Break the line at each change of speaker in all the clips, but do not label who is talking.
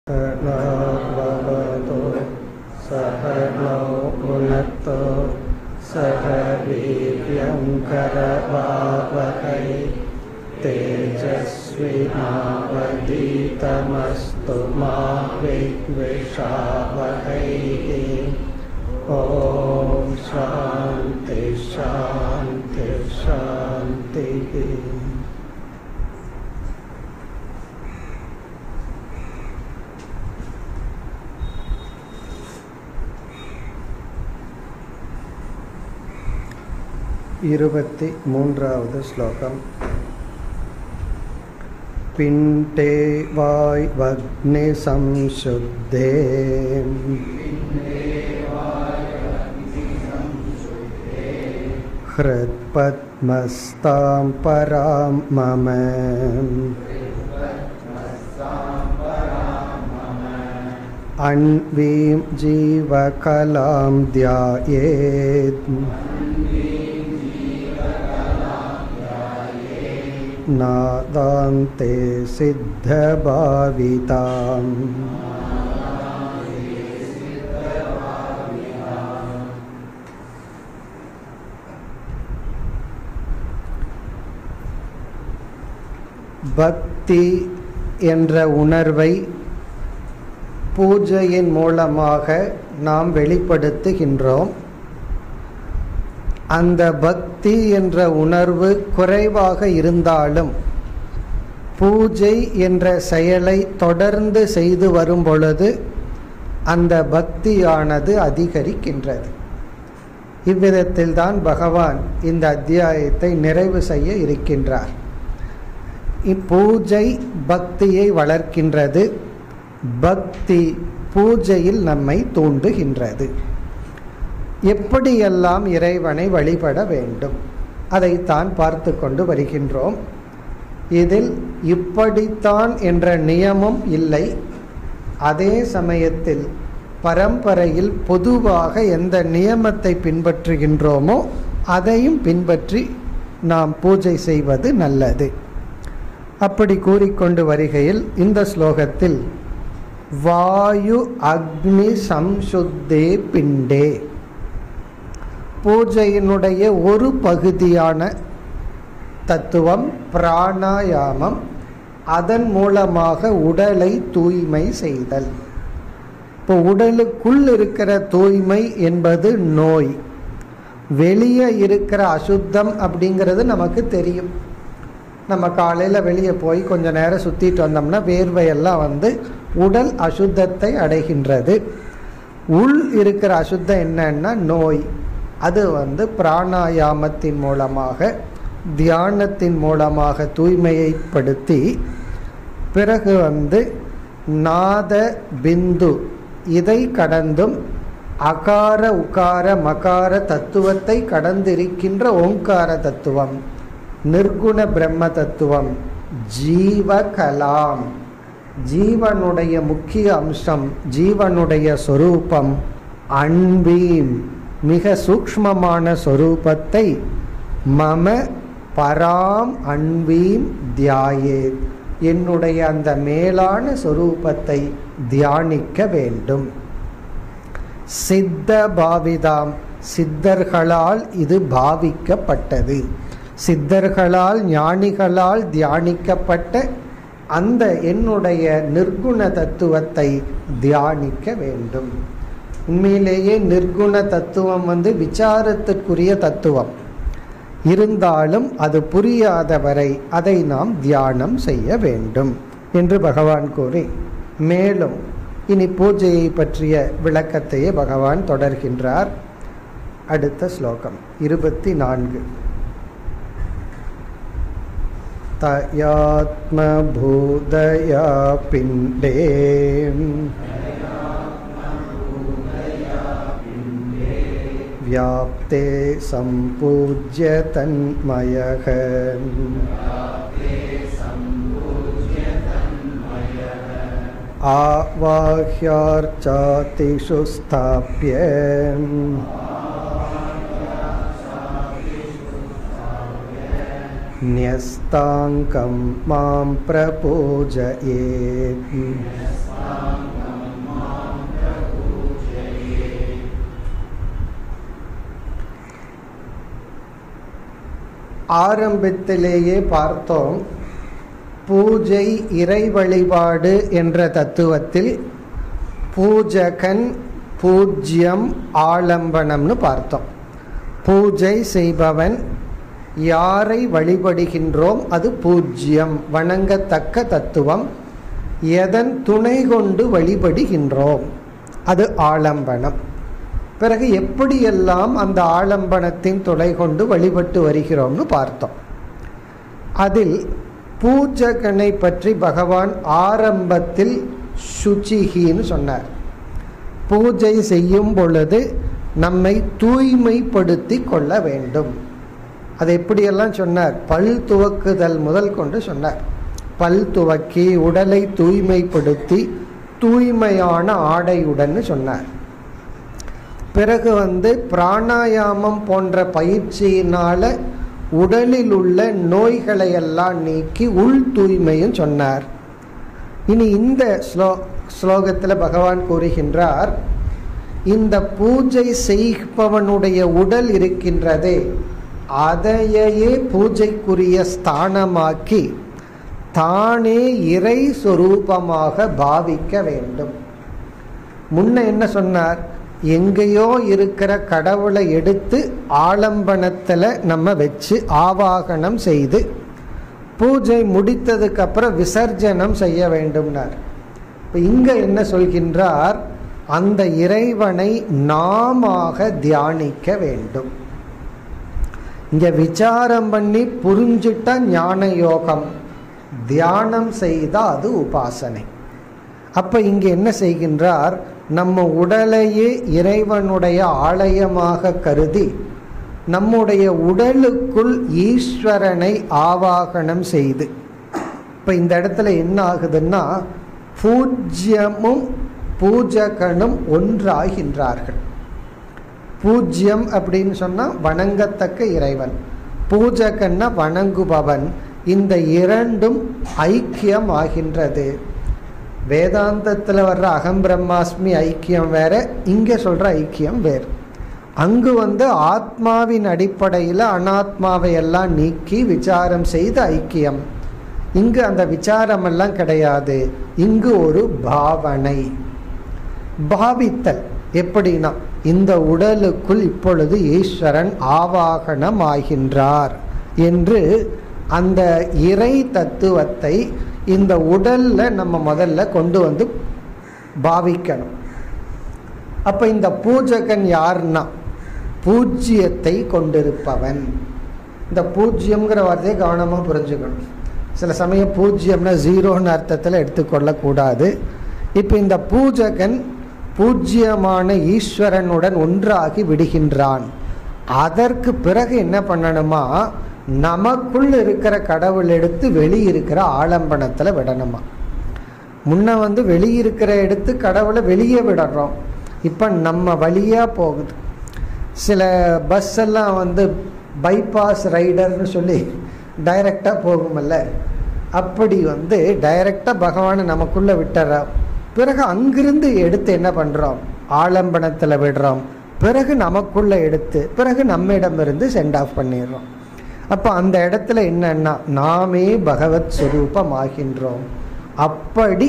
सहनाववतु सहनौ भुनक्तु सह वीर्यङ्करवावहै तेजस्विनावधीतमस्तु मा विद्विषावहैः ॐ शान्ति शान्ति शान्तिः இருபத்தி மூன்றாவது ஸ்லோகம் பிண்டே வாய் வக்னி சம்சுத்தே हृत्पद्मस्तां परां मम अन्वीं जीवकलां ध्यायेत् नादान्ते सिद्धभाविताम् பக்தி என்ற உணர்வை பூஜையின் மூலமாக நாம் வெளிப்படுத்துகின்றோம் அந்த பக்தி என்ற உணர்வு குறைவாக இருந்தாலும் பூஜை என்ற செயலை தொடர்ந்து செய்து வரும் பொழுது அந்த பக்தியானது அதிகரிக்கின்றது இவ்விதத்தில் தான் பகவான் இந்த அத்தியாயத்தை நிறைவு செய்ய இருக்கின்றார் இப்பூஜை பக்தியை வளர்க்கின்றது பக்தி பூஜையில் நம்மை தூண்டுகின்றது எப்படியெல்லாம் இறைவனை வழிபட வேண்டும் அதைத்தான் பார்த்து கொண்டு வருகின்றோம் இதில் இப்படித்தான் என்ற நியமம் இல்லை அதே சமயத்தில் பரம்பரையில் பொதுவாக எந்த நியமத்தை பின்பற்றுகின்றோமோ அதையும் பின்பற்றி நாம் பூஜை செய்வது நல்லது அப்படி கூறிக்கொண்டு வருகையில் இந்த ஸ்லோகத்தில் வாயு அக்னி சம்சுத்தே பிண்டே பூஜையினுடைய ஒரு பகுதியான தத்துவம் பிராணாயாமம் அதன் மூலமாக உடலை தூய்மை செய்தல் இப்போ உடலுக்குள் இருக்கிற தூய்மை என்பது நோய் வெளியே இருக்கிற அசுத்தம் அப்படிங்கிறது நமக்கு தெரியும் நம்ம காலையில் வெளியே போய் கொஞ்ச நேரம் சுற்றிட்டு வந்தோம்னா வேர்வையெல்லாம் வந்து உடல் அசுத்தத்தை அடைகின்றது உள் இருக்கிற அசுத்தம் என்னன்னா நோய் அது வந்து பிராணாயாமத்தின் மூலமாக தியானத்தின் மூலமாக தூய்மையைப்படுத்தி பிறகு வந்து நாத பிந்து இதை கடந்தும் அகார உகார மகார தத்துவத்தை கடந்திருக்கின்ற ஓங்கார தத்துவம் நிர்குண பிரம்ம தத்துவம் ஜீவகலாம் ஜீவனுடைய முக்கிய அம்சம் ஜீவனுடைய சொரூபம் அன்பீம் மிக சூக்மமான சொரூபத்தை மம பராம் அன்பீம் தியாயே என்னுடைய அந்த மேலான சொரூபத்தை தியானிக்க வேண்டும் சித்த பாவிதாம் சித்தர்களால் இது பாவிக்கப்பட்டது சித்தர்களால் ஞானிகளால் தியானிக்கப்பட்ட அந்த என்னுடைய நிர்குண தத்துவத்தை தியானிக்க வேண்டும் உண்மையிலேயே நிர்குண தத்துவம் வந்து விசாரத்திற்குரிய தத்துவம் இருந்தாலும் அது புரியாத வரை அதை நாம் தியானம் செய்ய வேண்டும் என்று பகவான் கூறி மேலும் இனி பூஜையை பற்றிய விளக்கத்தையே பகவான் தொடர்கின்றார் அடுத்த ஸ்லோகம் இருபத்தி நான்கு तयात्मभूतया पिण्डे व्याप्ते सम्पूज्य तन्मयः आवाह्यार्चातिषु स्थाप्य न्यस्ताङ्कं मां प्रपूजयेत् ஆரம்பத்திலேயே பார்த்தோம் பூஜை இறை வழிபாடு என்ற தத்துவத்தில் பூஜகன் பூஜ்யம் ஆலம்பனம்னு பார்த்தோம் பூஜை செய்பவன் யாரை வழிபடுகின்றோம் அது பூஜ்யம் வணங்கத்தக்க தத்துவம் எதன் துணை கொண்டு வழிபடுகின்றோம் அது ஆலம்பனம் பிறகு எப்படியெல்லாம் அந்த ஆலம்பனத்தின் துணை கொண்டு வழிபட்டு வருகிறோம்னு பார்த்தோம் அதில் பூஜகனை பற்றி பகவான் ஆரம்பத்தில் சுச்சிகின்னு சொன்னார் பூஜை செய்யும் பொழுது நம்மை தூய்மைப்படுத்தி கொள்ள வேண்டும் அது எப்படியெல்லாம் சொன்னார் பல் துவக்குதல் முதல் கொண்டு சொன்னார் பல் துவக்கி உடலை தூய்மைப்படுத்தி தூய்மையான ஆடையுடன் சொன்னார் பிறகு வந்து பிராணாயாமம் போன்ற பயிற்சியினால உடலில் உள்ள நோய்களை எல்லாம் நீக்கி உள் தூய்மையும் சொன்னார் இனி இந்த ஸ்லோ ஸ்லோகத்தில் பகவான் கூறுகின்றார் இந்த பூஜை செய்பவனுடைய உடல் இருக்கின்றதே அதையே பூஜைக்குரிய ஸ்தானமாக்கி தானே இறை சொரூபமாக பாவிக்க வேண்டும் முன்ன என்ன சொன்னார் எங்கேயோ இருக்கிற கடவுளை எடுத்து ஆலம்பனத்தில் நம்ம வச்சு ஆவாகனம் செய்து பூஜை முடித்ததுக்கு அப்புறம் விசர்ஜனம் செய்ய வேண்டும்னார் இப்போ இங்க என்ன சொல்கின்றார் அந்த இறைவனை நாம தியானிக்க வேண்டும் இங்க விசாரம் பண்ணி புரிஞ்சுட்டா ஞான யோகம் தியானம் செய்தா அது உபாசனை அப்ப இங்க என்ன செய்கின்றார் நம்ம உடலையே இறைவனுடைய ஆலயமாக கருதி நம்முடைய உடலுக்குள் ஈஸ்வரனை ஆவாகனம் செய்து இப்ப இந்த இடத்துல என்ன ஆகுதுன்னா பூஜ்யமும் பூஜகனும் ஒன்றாகின்றார்கள் பூஜ்யம் அப்படின்னு சொன்னா வணங்கத்தக்க இறைவன் பூஜகன்னா வணங்குபவன் இந்த இரண்டும் ஐக்கியம் ஆகின்றது வேதாந்தத்தில் வர்ற அகம் பிரம்மாஸ்மி ஐக்கியம் வேற இங்கே சொல்ற ஐக்கியம் வேறு அங்கு வந்து ஆத்மாவின் அடிப்படையில் அனாத்மாவை எல்லாம் நீக்கி விசாரம் செய்த ஐக்கியம் இங்கு அந்த விசாரம் எல்லாம் கிடையாது இங்கு ஒரு பாவனை பாவித்தல் எப்படின்னா இந்த உடலுக்குள் இப்பொழுது ஈஸ்வரன் ஆவாகனம் ஆகின்றார் என்று அந்த இறை தத்துவத்தை இந்த உடல்ல நம்ம முதல்ல கொண்டு வந்து பாவிக்கணும் அப்ப இந்த பூஜகன் யாருன்னா பூஜ்யத்தை கொண்டிருப்பவன் இந்த பூஜ்யம்ங்கிற வார்த்தையை கவனமாக புரிஞ்சுக்கணும் சில சமயம் பூஜ்யம்னா ஜீரோன்னு அர்த்தத்தில் எடுத்துக்கொள்ளக்கூடாது இப்போ இந்த பூஜகன் பூஜ்யமான ஈஸ்வரனுடன் ஒன்றாகி விடுகின்றான் அதற்கு பிறகு என்ன பண்ணணுமா நமக்குள் இருக்கிற கடவுள் எடுத்து வெளியிருக்கிற ஆலம்பனத்தில் விடணுமா முன்ன வந்து வெளியிருக்கிற எடுத்து கடவுளை வெளியே விடுறோம் இப்போ நம்ம வழியாக போகுது சில பஸ் எல்லாம் வந்து பைபாஸ் ரைடர்னு சொல்லி டைரக்டாக போகுமல்ல அப்படி வந்து டைரக்டாக பகவானை நமக்குள்ளே விட்டுறோம் பிறகு அங்கிருந்து எடுத்து என்ன பண்ணுறோம் ஆலம்பனத்தில் விடுறோம் பிறகு நமக்குள்ளே எடுத்து பிறகு நம்மிடமிருந்து சென்ட் ஆஃப் பண்ணிடுறோம் அப்போ அந்த இடத்துல என்னன்னா நாமே பகவத் சுரூபம் ஆகின்றோம் அப்படி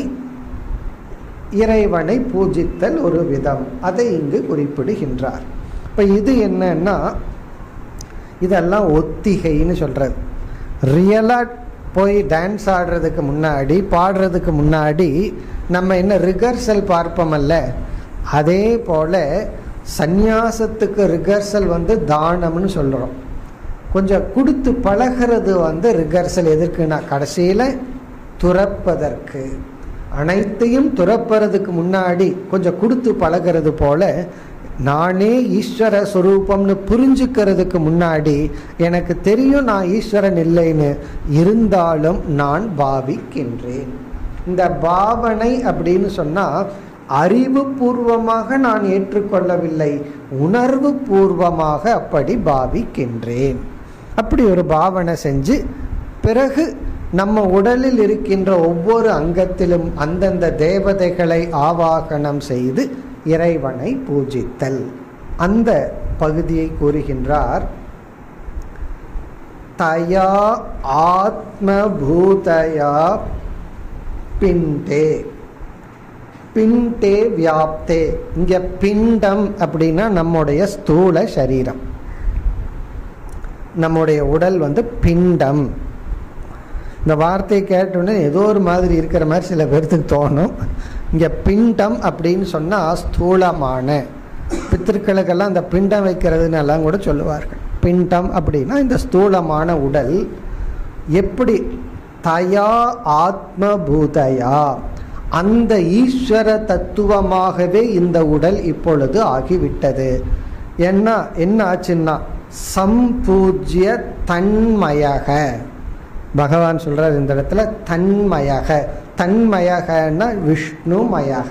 இறைவனை பூஜித்தல் ஒரு விதம் அதை இங்கு குறிப்பிடுகின்றார் இப்போ இது என்னன்னா இதெல்லாம் ஒத்திகைன்னு சொல்றது ரியலாக போய் டான்ஸ் ஆடுறதுக்கு முன்னாடி பாடுறதுக்கு முன்னாடி நம்ம என்ன ரிகர்சல் பார்ப்போமல்ல அதே போல சந்நியாசத்துக்கு ரிகர்சல் வந்து தானம்னு சொல்கிறோம் கொஞ்சம் கொடுத்து பழகிறது வந்து ரிகர்சல் எதற்குன்னா கடைசியில் துறப்பதற்கு அனைத்தையும் துறப்பறதுக்கு முன்னாடி கொஞ்சம் கொடுத்து பழகிறது போல நானே ஈஸ்வர சுரூபம்னு புரிஞ்சுக்கிறதுக்கு முன்னாடி எனக்கு தெரியும் நான் ஈஸ்வரன் இல்லைன்னு இருந்தாலும் நான் பாவிக்கின்றேன் இந்த பாவனை அப்படின்னு சொன்னா அறிவு பூர்வமாக நான் ஏற்றுக்கொள்ளவில்லை உணர்வு பூர்வமாக அப்படி பாவிக்கின்றேன் அப்படி ஒரு பாவனை செஞ்சு பிறகு நம்ம உடலில் இருக்கின்ற ஒவ்வொரு அங்கத்திலும் அந்தந்த தேவதைகளை ஆவாகனம் செய்து இறைவனை பூஜித்தல் அந்த பகுதியை கூறுகின்றார் தயா ஆத்மபூதயா பிண்டே பிண்டே வியாப்தே இங்க பிண்டம் அப்படின்னா நம்முடைய ஸ்தூல சரீரம் நம்முடைய உடல் வந்து பிண்டம் இந்த வார்த்தையை கேட்டோன்னே ஏதோ ஒரு மாதிரி இருக்கிற மாதிரி சில பேர்த்துக்கு தோணும் இங்க பிண்டம் அப்படின்னு சொன்னா ஸ்தூலமான பித்திருக்களுக்கெல்லாம் இந்த பிண்டம் வைக்கிறதுன்னு எல்லாம் கூட சொல்லுவார்கள் பிண்டம் அப்படின்னா இந்த ஸ்தூலமான உடல் எப்படி தயா ஆத்மபூதயா அந்த ஈஸ்வர தத்துவமாகவே இந்த உடல் இப்பொழுது ஆகிவிட்டது என்ன என்ன ஆச்சுன்னா சம்பூஜ்ய தன்மயக பகவான் சொல்றார் இந்த இடத்துல தன்மயக தன்மயகன்னா விஷ்ணுமயக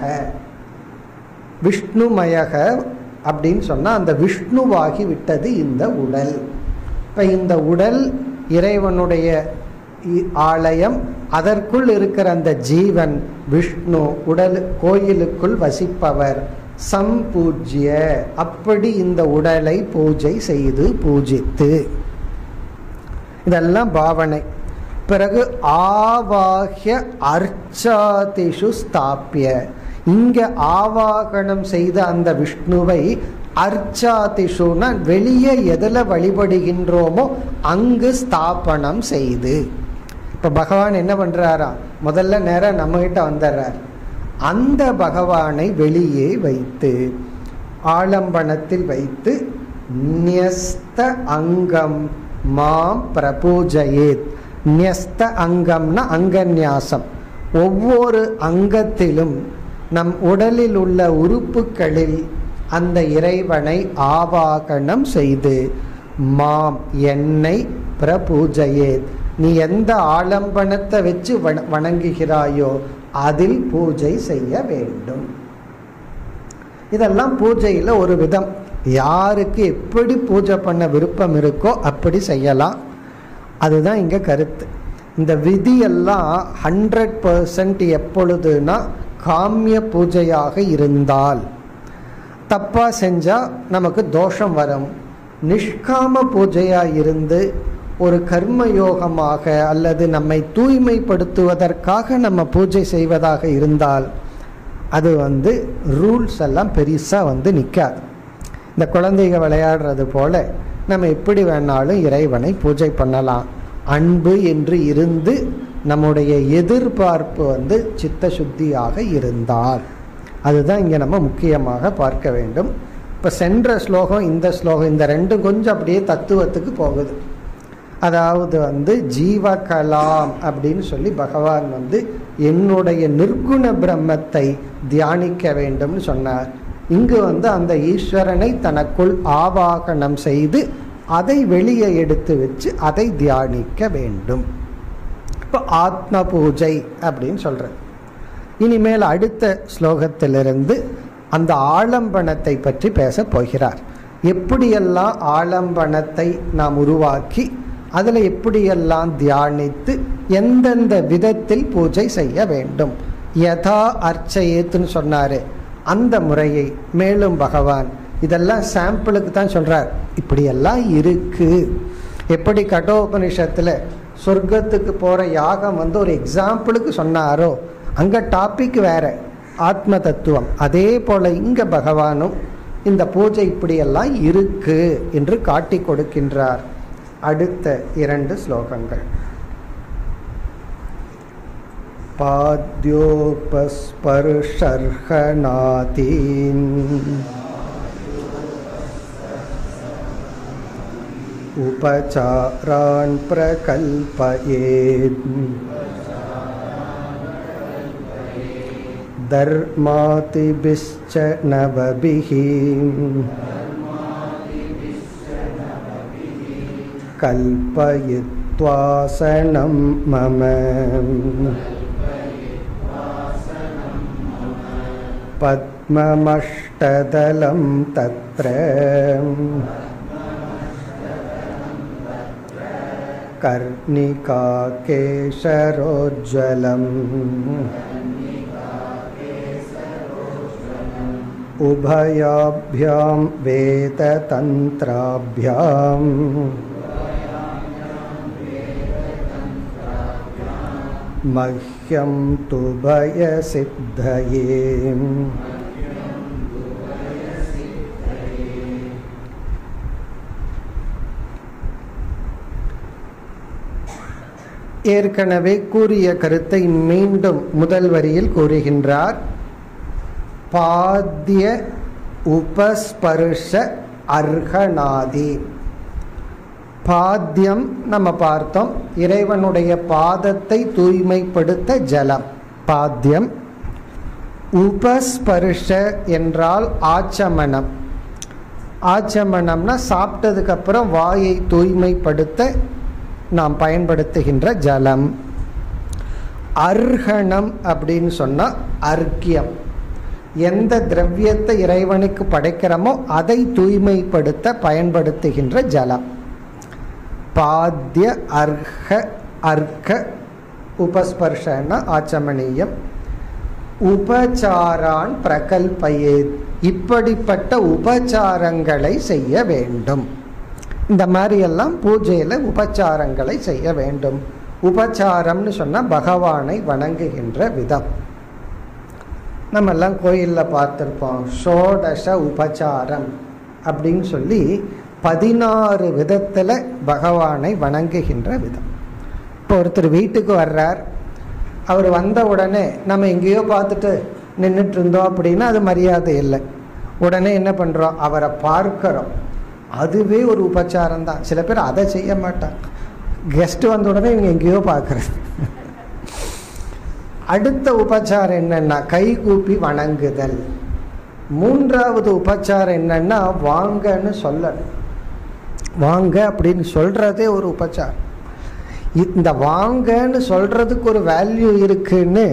விஷ்ணுமயக அப்படின்னு சொன்னா அந்த விஷ்ணுவாகி விட்டது இந்த உடல் இப்ப இந்த உடல் இறைவனுடைய இ- ஆலயம் அதற்குள் இருக்கிற அந்த ஜீவன் விஷ்ணு உடல் கோயிலுக்குள் வசிப்பவர் சம்பூஜ்ய அப்படி இந்த உடலை பூஜை செய்து பூஜித்து இதெல்லாம் பாவனை பிறகு ஆவாகிய அர்ச்சாதிஷு ஸ்தாபிய இங்க ஆவாகனம் செய்த அந்த விஷ்ணுவை அர்ச்சாதிஷுனா வெளியே எதுல வழிபடுகின்றோமோ அங்கு ஸ்தாபனம் செய்து இப்ப பகவான் என்ன பண்றாரா முதல்ல நேரம் நம்ம கிட்ட வந்துடுறார் அந்த பகவானை வெளியே வைத்து ஆலம்பனத்தில் வைத்து நியஸ்த அங்கம் மாம் பிரபூஜயேத் நியஸ்த அங்கம்னா அங்கநியாசம் ஒவ்வொரு அங்கத்திலும் நம் உடலில் உள்ள உறுப்புகளில் அந்த இறைவனை ஆவாகனம் செய்து மாம் என்னை பிரபூஜையேத் நீ எந்த ஆலம்பனத்தை வச்சு வண- வணங்குகிறாயோ அதில் பூஜை செய்ய வேண்டும் இதெல்லாம் பூஜையில் ஒரு விதம் யாருக்கு எப்படி பூஜை பண்ண விருப்பம் இருக்கோ அப்படி செய்யலாம் அதுதான் இங்க கருத்து இந்த விதியெல்லாம் ஹண்ட்ரட் பர்சன்ட் எப்பொழுதுனா காமிய பூஜையாக இருந்தால் தப்பா செஞ்சா நமக்கு தோஷம் வரும் நிஷ்காம பூஜையா இருந்து ஒரு கர்ம யோகமாக அல்லது நம்மை தூய்மைப்படுத்துவதற்காக நம்ம பூஜை செய்வதாக இருந்தால் அது வந்து ரூல்ஸ் எல்லாம் பெருசா வந்து நிற்காது இந்த குழந்தைங்க விளையாடுறது போல நம்ம எப்படி வேணாலும் இறைவனை பூஜை பண்ணலாம் அன்பு என்று இருந்து நம்முடைய எதிர்பார்ப்பு வந்து சித்த சுத்தியாக இருந்தால் அதுதான் இங்க நம்ம முக்கியமாக பார்க்க வேண்டும் இப்ப சென்ற ஸ்லோகம் இந்த ஸ்லோகம் இந்த ரெண்டும் கொஞ்சம் அப்படியே தத்துவத்துக்கு போகுது அதாவது வந்து ஜீவகலாம் அப்படின்னு சொல்லி பகவான் வந்து என்னுடைய நிர்குண பிரம்மத்தை தியானிக்க வேண்டும்னு சொன்னார் இங்கு வந்து அந்த ஈஸ்வரனை தனக்குள் ஆவாகனம் செய்து அதை வெளியே எடுத்து வச்சு அதை தியானிக்க வேண்டும் இப்போ ஆத்ம பூஜை அப்படின்னு சொல்றது இனிமேல் அடுத்த ஸ்லோகத்திலிருந்து அந்த ஆலம்பனத்தை பற்றி பேசப் போகிறார் எப்படியெல்லாம் ஆலம்பனத்தை நாம் உருவாக்கி அதில் எப்படியெல்லாம் தியானித்து எந்தெந்த விதத்தில் பூஜை செய்ய வேண்டும் யதா அர்ச்சயத்துன்னு சொன்னாரு அந்த முறையை மேலும் பகவான் இதெல்லாம் சாம்பிளுக்கு தான் சொல்றார் இப்படியெல்லாம் இருக்கு எப்படி கடோபனிஷத்துல சொர்க்கத்துக்கு போற யாகம் வந்து ஒரு எக்ஸாம்பிளுக்கு சொன்னாரோ அங்க டாபிக் வேற ஆத்ம தத்துவம் அதே போல இங்க பகவானும் இந்த பூஜை இப்படியெல்லாம் இருக்கு என்று காட்டி கொடுக்கின்றார் அடுத்த இரண்டு ஸ்லோகங்கள் பாத்யோபஸ்பர்ஷர்ஹநாதீன் उपचारान् प्रकल्पयेत् धर्मातिभिश्च नवभिः कल्पयित्वासनं मम पद्ममष्टदलं तत्र कर्णिका केशरोज्ज्वलम् उभयाभ्यां वेदतन्त्राभ्याम् मह्यं तु भयसिद्धये ஏற்கனவே கூறிய கருத்தை மீண்டும் முதல் வரியில் கூறுகின்றார் பாத்திய உபஸ்பர்ஷ அர்ஹநாதி பாத்தியம் நம்ம பார்த்தோம் இறைவனுடைய பாதத்தை தூய்மைப்படுத்த ஜலம் பாத்தியம் உபஸ்பர்ஷ என்றால் ஆச்சமனம் ஆச்சமனம்னா சாப்பிட்டதுக்கு அப்புறம் வாயை தூய்மைப்படுத்த நாம் பயன்படுத்துகின்ற ஜலம் அர்ஹணம் அப்படின்னு சொன்னா அர்க்கியம் எந்த திரவியத்தை இறைவனுக்கு படைக்கிறோமோ அதை தூய்மைப்படுத்த பயன்படுத்துகின்ற ஜலம் பாத்திய அர்ஹ அர்க்க உபஸ்பர்ஷன ஆச்சமணியம் உபச்சாரான் பிரகல்பயேத் இப்படிப்பட்ட உபச்சாரங்களை செய்ய வேண்டும் இந்த மாதிரி எல்லாம் பூஜையில உபச்சாரங்களை செய்ய வேண்டும் உபச்சாரம்னு சொன்னா பகவானை வணங்குகின்ற விதம் நம்ம எல்லாம் கோயிலில் பார்த்துருப்போம் ஷோடச உபச்சாரம் அப்படின்னு சொல்லி பதினாறு விதத்தில் பகவானை வணங்குகின்ற விதம் இப்போ ஒருத்தர் வீட்டுக்கு வர்றார் அவர் வந்த உடனே நம்ம எங்கேயோ பார்த்துட்டு நின்றுட்டு இருந்தோம் அப்படின்னா அது மரியாதை இல்லை உடனே என்ன பண்ணுறோம் அவரை பார்க்கிறோம் அதுவே ஒரு உபச்சாரம் தான் சில பேர் அதை செய்ய மாட்டாங்க கெஸ்ட் வந்த உடனே இவங்க எங்கேயோ பார்க்குறது அடுத்த உபச்சாரம் என்னன்னா கை கூப்பி வணங்குதல் மூன்றாவது உபச்சாரம் என்னன்னா வாங்கன்னு சொல்லணும் வாங்க அப்படின்னு சொல்றதே ஒரு உபச்சாரம் இந்த வாங்கன்னு சொல்றதுக்கு ஒரு வேல்யூ இருக்குன்னு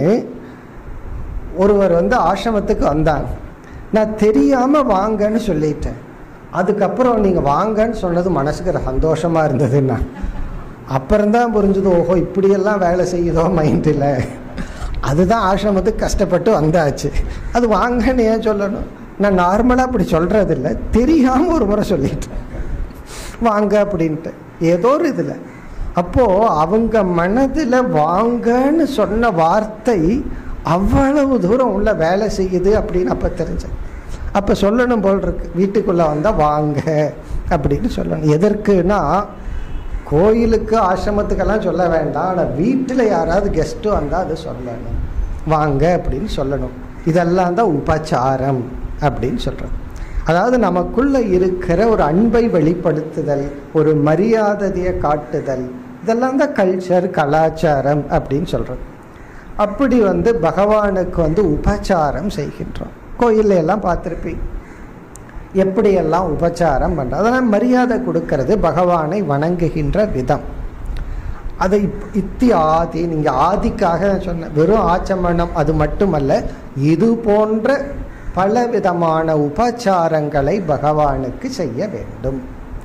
ஒருவர் வந்து ஆசிரமத்துக்கு வந்தாங்க நான் தெரியாம வாங்கன்னு சொல்லிட்டேன் அதுக்கப்புறம் நீங்க வாங்கன்னு சொன்னது மனசுக்கு சந்தோஷமா இருந்ததுன்னா அப்புறம்தான் புரிஞ்சது ஓஹோ இப்படியெல்லாம் வேலை செய்யுதோ மைண்டில் அதுதான் ஆசிரமத்துக்கு கஷ்டப்பட்டு வந்தாச்சு அது வாங்கன்னு ஏன் சொல்லணும் நான் நார்மலாக அப்படி சொல்றதில்ல தெரியாமல் ஒரு முறை சொல்லிட்டேன் வாங்க அப்படின்ட்டு ஏதோ ஒரு இதில் அப்போ அவங்க மனதில் வாங்கன்னு சொன்ன வார்த்தை அவ்வளவு தூரம் உள்ள வேலை செய்யுது அப்படின்னு அப்போ தெரிஞ்சேன் அப்போ சொல்லணும் போல் இருக்கு வீட்டுக்குள்ளே வந்தால் வாங்க அப்படின்னு சொல்லணும் எதற்குனா கோயிலுக்கு ஆசிரமத்துக்கெல்லாம் சொல்ல வேண்டாம் ஆனால் வீட்டில் யாராவது கெஸ்ட்டு வந்தால் அது சொல்லணும் வாங்க அப்படின்னு சொல்லணும் இதெல்லாம் தான் உபச்சாரம் அப்படின்னு சொல்கிறோம் அதாவது நமக்குள்ள இருக்கிற ஒரு அன்பை வெளிப்படுத்துதல் ஒரு மரியாதையை காட்டுதல் இதெல்லாம் தான் கல்ச்சர் கலாச்சாரம் அப்படின்னு சொல்கிறோம் அப்படி வந்து பகவானுக்கு வந்து உபச்சாரம் செய்கின்றோம் கோயில்ல எல்லாம் பார்த்துருப்பீங்க எப்படியெல்லாம் உபச்சாரம் பண்ற அதெல்லாம் மரியாதை கொடுக்கறது பகவானை வணங்குகின்ற விதம் அதை இத்தி ஆதி நீங்க ஆதிக்காக நான் சொன்னேன் வெறும் ஆச்சமனம் அது மட்டுமல்ல இது போன்ற பல விதமான உபச்சாரங்களை பகவானுக்கு செய்ய வேண்டும்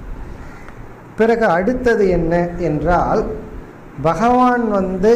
பிறகு அடுத்தது என்ன என்றால் பகவான் வந்து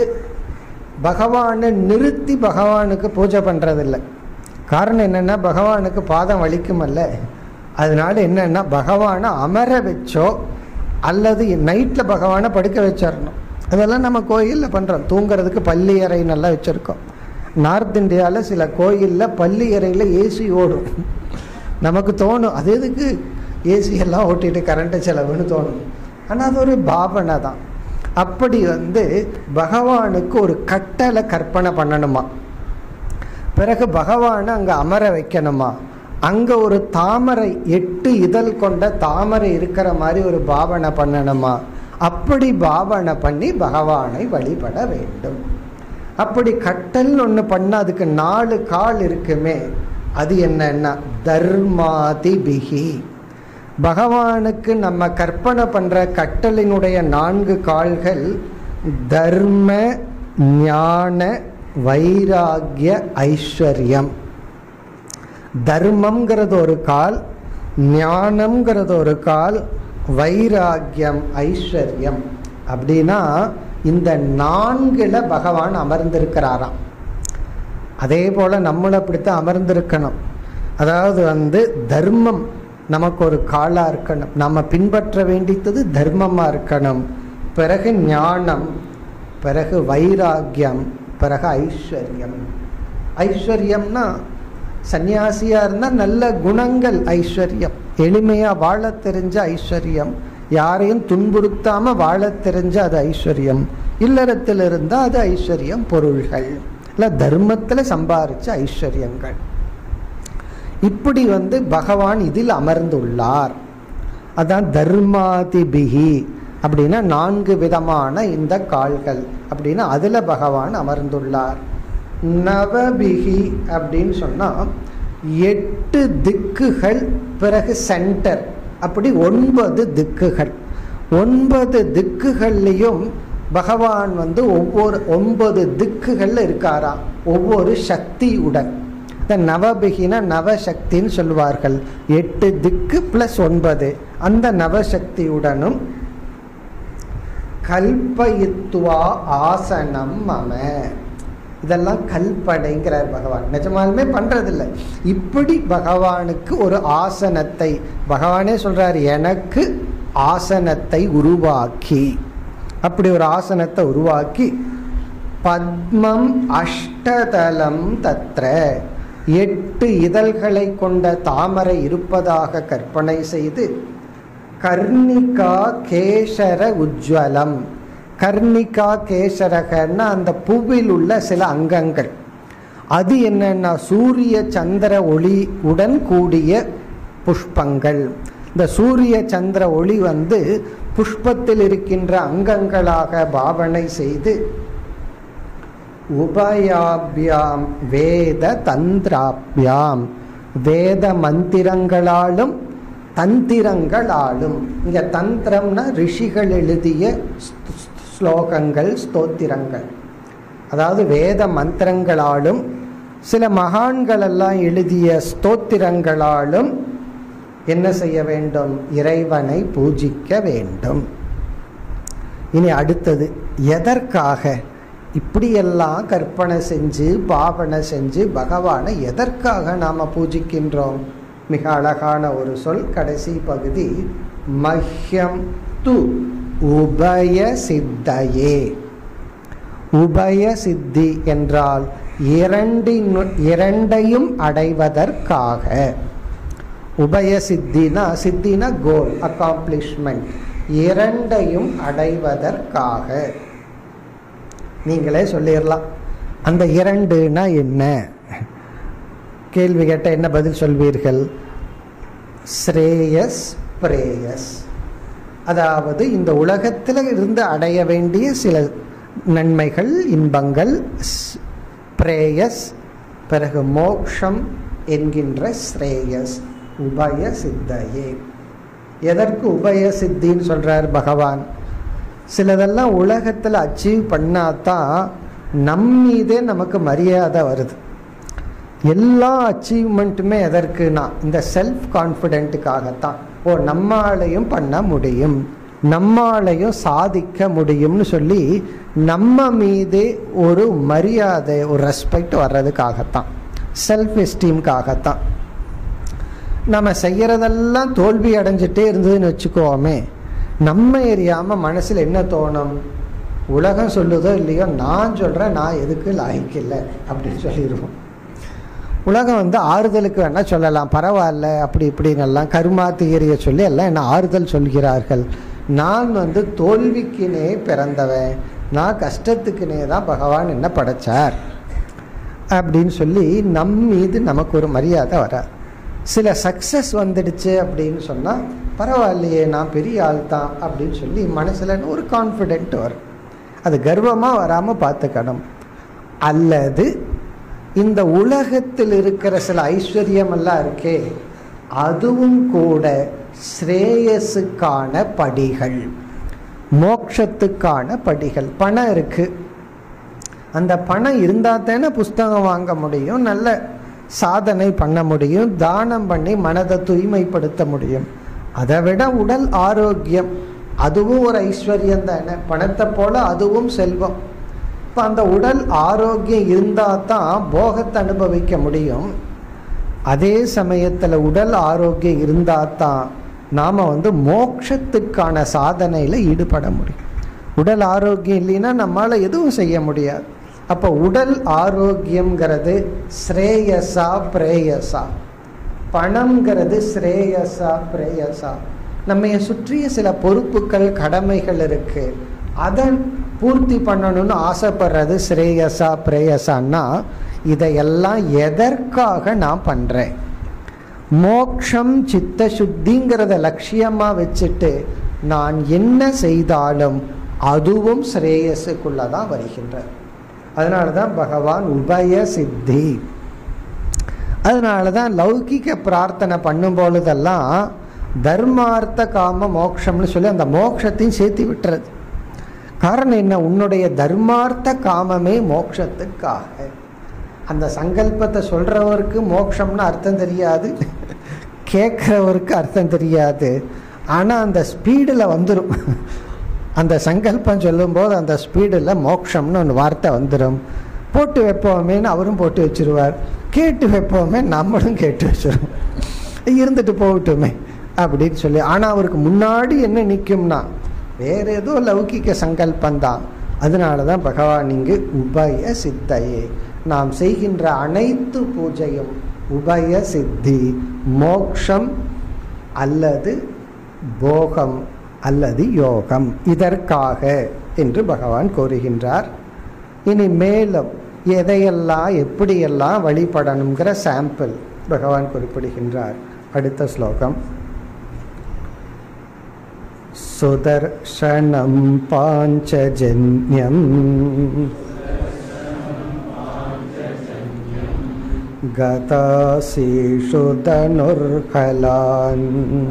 பகவானை நிறுத்தி பகவானுக்கு பூஜை பண்றதில்லை காரணம் என்னன்னா பகவானுக்கு பாதம் வலிக்குமல்ல அதனால என்னன்னா பகவானை அமர வச்சோ அல்லது நைட்டில் பகவானை படுக்க வச்சிடணும் அதெல்லாம் நம்ம கோயிலில் பண்ணுறோம் தூங்குறதுக்கு பள்ளி அறை நல்லா வச்சுருக்கோம் நார்த் இந்தியாவில் சில கோயிலில் பள்ளி அறையில் ஏசி ஓடும் நமக்கு தோணும் அது எதுக்கு ஏசி எல்லாம் ஓட்டிட்டு கரண்ட்டு செலவுன்னு தோணும் ஆனால் அது ஒரு பாவனை தான் அப்படி வந்து பகவானுக்கு ஒரு கட்டளை கற்பனை பண்ணணுமா பிறகு பகவானை அங்கே அமர வைக்கணுமா அங்கே ஒரு தாமரை எட்டு இதழ் கொண்ட தாமரை இருக்கிற மாதிரி ஒரு பாவனை பண்ணணுமா அப்படி பாவனை பண்ணி பகவானை வழிபட வேண்டும் அப்படி கட்டல் ஒன்று பண்ண அதுக்கு நாலு கால் இருக்குமே அது என்னன்னா தர்மாதி பிகி பகவானுக்கு நம்ம கற்பனை பண்ற கட்டளினுடைய நான்கு கால்கள் தர்ம ஞான வைராகிய ஐஸ்வர்யம் தர்மம்ங்கிறது ஒரு கால் ஞானம்ங்கிறது ஒரு கால் வைராகியம் ஐஸ்வர்யம் அப்படின்னா இந்த நான்குல பகவான் அமர்ந்திருக்கிறாராம் அதே போல நம்மளும் அப்படித்தான் அமர்ந்திருக்கணும் அதாவது வந்து தர்மம் நமக்கு ஒரு காலா இருக்கணும் நம்ம பின்பற்ற வேண்டியது தர்மமா இருக்கணும் பிறகு ஞானம் பிறகு வைராக்கியம் பிறகு ஐஸ்வர்யம் ஐஸ்வர்யம்னா சன்னியாசியா இருந்தா நல்ல குணங்கள் ஐஸ்வர்யம் எளிமையா வாழ தெரிஞ்ச ஐஸ்வர்யம் யாரையும் துன்புறுத்தாம வாழ தெரிஞ்ச அது ஐஸ்வர்யம் இல்லறத்தில் இருந்தா அது ஐஸ்வர்யம் பொருள்கள் இல்ல தர்மத்துல சம்பாரிச்ச ஐஸ்வர்யங்கள் இப்படி வந்து பகவான் இதில் அமர்ந்துள்ளார் அதான் தர்மாதிபிகி அப்படின்னா நான்கு விதமான இந்த கால்கள் அப்படின்னா அதுல பகவான் அமர்ந்துள்ளார் நவபிகி அப்படின்னு சொன்னா எட்டு திக்குகள் பிறகு சென்டர் அப்படி ஒன்பது திக்குகள் ஒன்பது திக்குகள்லையும் பகவான் வந்து ஒவ்வொரு ஒன்பது திக்குகள்ல இருக்காராம் ஒவ்வொரு சக்தியுடன் இந்த நவபிகின நவசக்தின்னு சொல்லுவார்கள் எட்டு திக்கு பிளஸ் ஒன்பது அந்த நவசக்தியுடனும் கல்பயித்துவா ஆசனம் மம இதெல்லாம் கல்பனைங்கிறார் பகவான் நிஜமாலுமே பண்றதில்லை இப்படி பகவானுக்கு ஒரு ஆசனத்தை பகவானே சொல்றார் எனக்கு ஆசனத்தை உருவாக்கி அப்படி ஒரு ஆசனத்தை உருவாக்கி பத்மம் அஷ்டதலம் தத்ர எட்டு இதழ்களை கொண்ட தாமரை இருப்பதாக கற்பனை செய்து கர்ணிகா கேசர உஜ்வலம் கர்ணிகா கேசரகன்னா அந்த பூவில் உள்ள சில அங்கங்கள் அது என்னன்னா சூரிய சந்திர ஒளி உடன் கூடிய புஷ்பங்கள் இந்த சூரிய சந்திர ஒளி வந்து புஷ்பத்தில் இருக்கின்ற அங்கங்களாக பாவனை செய்து உபயாபியாம் வேத தந்திராபியாம் வேத மந்திரங்களாலும் தந்திரங்களாலும் இங்க தந்திரம்னா ரிஷிகள் எழுதிய ஸ்லோகங்கள் ஸ்தோத்திரங்கள் அதாவது வேத மந்திரங்களாலும் சில மகான்கள் எல்லாம் எழுதிய ஸ்தோத்திரங்களாலும் என்ன செய்ய வேண்டும் இறைவனை பூஜிக்க வேண்டும் இனி அடுத்தது எதற்காக இப்படியெல்லாம் கற்பனை செஞ்சு பாவனை செஞ்சு பகவானை எதற்காக நாம பூஜிக்கின்றோம் மிக அழகான ஒரு சொல் கடைசி பகுதி மஹ்யம் து உபய சித்தையே உபய சித்தி என்றால் இரண்டின் இரண்டையும் அடைவதற்காக உபய சித்தினா சித்தினா கோல் அக்காம்ப்ளிஷ்மெண்ட் இரண்டையும் அடைவதற்காக நீங்களே சொல்லிடலாம் அந்த இரண்டுனா என்ன கேள்வி கேட்ட என்ன பதில் சொல்வீர்கள் ஸ்ரேயஸ் பிரேயஸ் அதாவது இந்த உலகத்தில் இருந்து அடைய வேண்டிய சில நன்மைகள் இன்பங்கள் பிரேயஸ் பிறகு மோக்ஷம் என்கின்ற ஸ்ரேயஸ் உபய சித்தையே எதற்கு உபய சித்தின்னு சொல்றார் பகவான் சிலதெல்லாம் உலகத்தில் அச்சீவ் பண்ணாதான் நம் மீதே நமக்கு மரியாதை வருது எல்லா அச்சீவ்மெண்ட்டுமே எதற்குனா இந்த செல்ஃப் கான்ஃபிடென்ட்டுக்காகத்தான் ஓ நம்மாலையும் பண்ண முடியும் நம்மாலையும் சாதிக்க முடியும்னு சொல்லி நம்ம மீதே ஒரு மரியாதை ஒரு ரெஸ்பெக்ட் வர்றதுக்காகத்தான் செல்ஃப் எஸ்டீம்காகத்தான் நம்ம செய்யறதெல்லாம் தோல்வி அடைஞ்சிட்டே இருந்ததுன்னு வச்சுக்கோமே நம்ம எரியாம மனசுல என்ன தோணும் உலகம் சொல்லுதோ இல்லையோ நான் சொல்றேன் நான் எதுக்கு லாய்க்கில்லை அப்படின்னு சொல்லிடுவோம் உலகம் வந்து ஆறுதலுக்கு வேணா சொல்லலாம் பரவாயில்ல அப்படி இப்படின்னு எல்லாம் கருமா தியரிய சொல்லி எல்லாம் என்ன ஆறுதல் சொல்கிறார்கள் நான் வந்து தோல்விக்குனே பிறந்தவன் நான் கஷ்டத்துக்குனே தான் பகவான் என்ன படைச்சார் அப்படின்னு சொல்லி நம் மீது நமக்கு ஒரு மரியாதை வராது சில சக்சஸ் வந்துடுச்சு அப்படின்னு சொன்னால் பரவாயில்லையே நான் பெரிய ஆள் தான் அப்படின்னு சொல்லி மனசில் ஒரு கான்ஃபிடென்ட் வரும் அது கர்வமாக வராமல் பார்த்துக்கணும் அல்லது இந்த உலகத்தில் இருக்கிற சில ஐஸ்வர்யம் எல்லாம் இருக்கே அதுவும் கூட ஸ்ரேயஸுக்கான படிகள் மோக்ஷத்துக்கான படிகள் பணம் இருக்கு அந்த பணம் இருந்தால் தானே புஸ்தகம் வாங்க முடியும் நல்ல சாதனை பண்ண முடியும் தானம் பண்ணி மனதை தூய்மைப்படுத்த முடியும் அதை விட உடல் ஆரோக்கியம் அதுவும் ஒரு ஐஸ்வர்யம் தானே பணத்தை போல அதுவும் செல்வம் இப்போ அந்த உடல் ஆரோக்கியம் இருந்தால் தான் போகத்தை அனுபவிக்க முடியும் அதே சமயத்தில் உடல் ஆரோக்கியம் இருந்தால் தான் நாம் வந்து மோட்சத்துக்கான சாதனையில் ஈடுபட முடியும் உடல் ஆரோக்கியம் இல்லைன்னா நம்மளால் எதுவும் செய்ய முடியாது அப்போ உடல் ஆரோக்கியம்ங்கிறது ஸ்ரேயசா பிரேயசா பணம்ங்கிறது ஸ்ரேயசா பிரேயசா நம்ம சுற்றிய சில பொறுப்புகள் கடமைகள் இருக்கு அதை பூர்த்தி பண்ணணும்னு ஆசைப்படுறது ஸ்ரேயசா பிரேயசான்னா இதையெல்லாம் எதற்காக நான் பண்றேன் மோக்ஷம் சித்த சுத்திங்கிறத லட்சியமா வச்சுட்டு நான் என்ன செய்தாலும் அதுவும் ஸ்ரேயஸுக்குள்ளதான் வருகின்றது அதனால தான் பகவான் உபய சித்தி அதனால தான் லௌகிக பிரார்த்தனை பண்ணும் பொழுதெல்லாம் தர்மார்த்த காம மோக்ஷம்னு சொல்லி அந்த மோக்ஷத்தையும் சேர்த்து விட்டுறது காரணம் என்ன உன்னுடைய தர்மார்த்த காமமே மோக்ஷத்துக்காக அந்த சங்கல்பத்தை சொல்றவருக்கு மோக்ஷம்னு அர்த்தம் தெரியாது கேட்குறவருக்கு அர்த்தம் தெரியாது ஆனால் அந்த ஸ்பீடில் வந்துடும் அந்த சங்கல்பம் சொல்லும்போது அந்த ஸ்பீடில் மோக்ஷம்னு ஒன்று வார்த்தை வந்துடும் போட்டு வைப்போமேன்னு அவரும் போட்டு வச்சிருவார் கேட்டு வைப்போமே நம்மளும் கேட்டு வச்சிருவோம் இருந்துட்டு போகட்டுமே அப்படின்னு சொல்லி ஆனால் அவருக்கு முன்னாடி என்ன நிற்கும்னா வேற ஏதோ லௌகிக்க சங்கல்பம் தான் அதனால தான் பகவான் இங்கு உபய சித்தையே நாம் செய்கின்ற அனைத்து பூஜையும் உபய சித்தி மோக்ஷம் அல்லது போகம் அல்லது யோகம் இதற்காக என்று பகவான் கூறுகின்றார் இனி மேலும் எதையெல்லாம் எப்படியெல்லாம் வழிபடணுங்கிற சாம்பிள் பகவான் குறிப்பிடுகின்றார் அடுத்த ஸ்லோகம் சுதர்ஷனம் பாஞ்சஜன்யம் गतासीषु धनुर्हलान्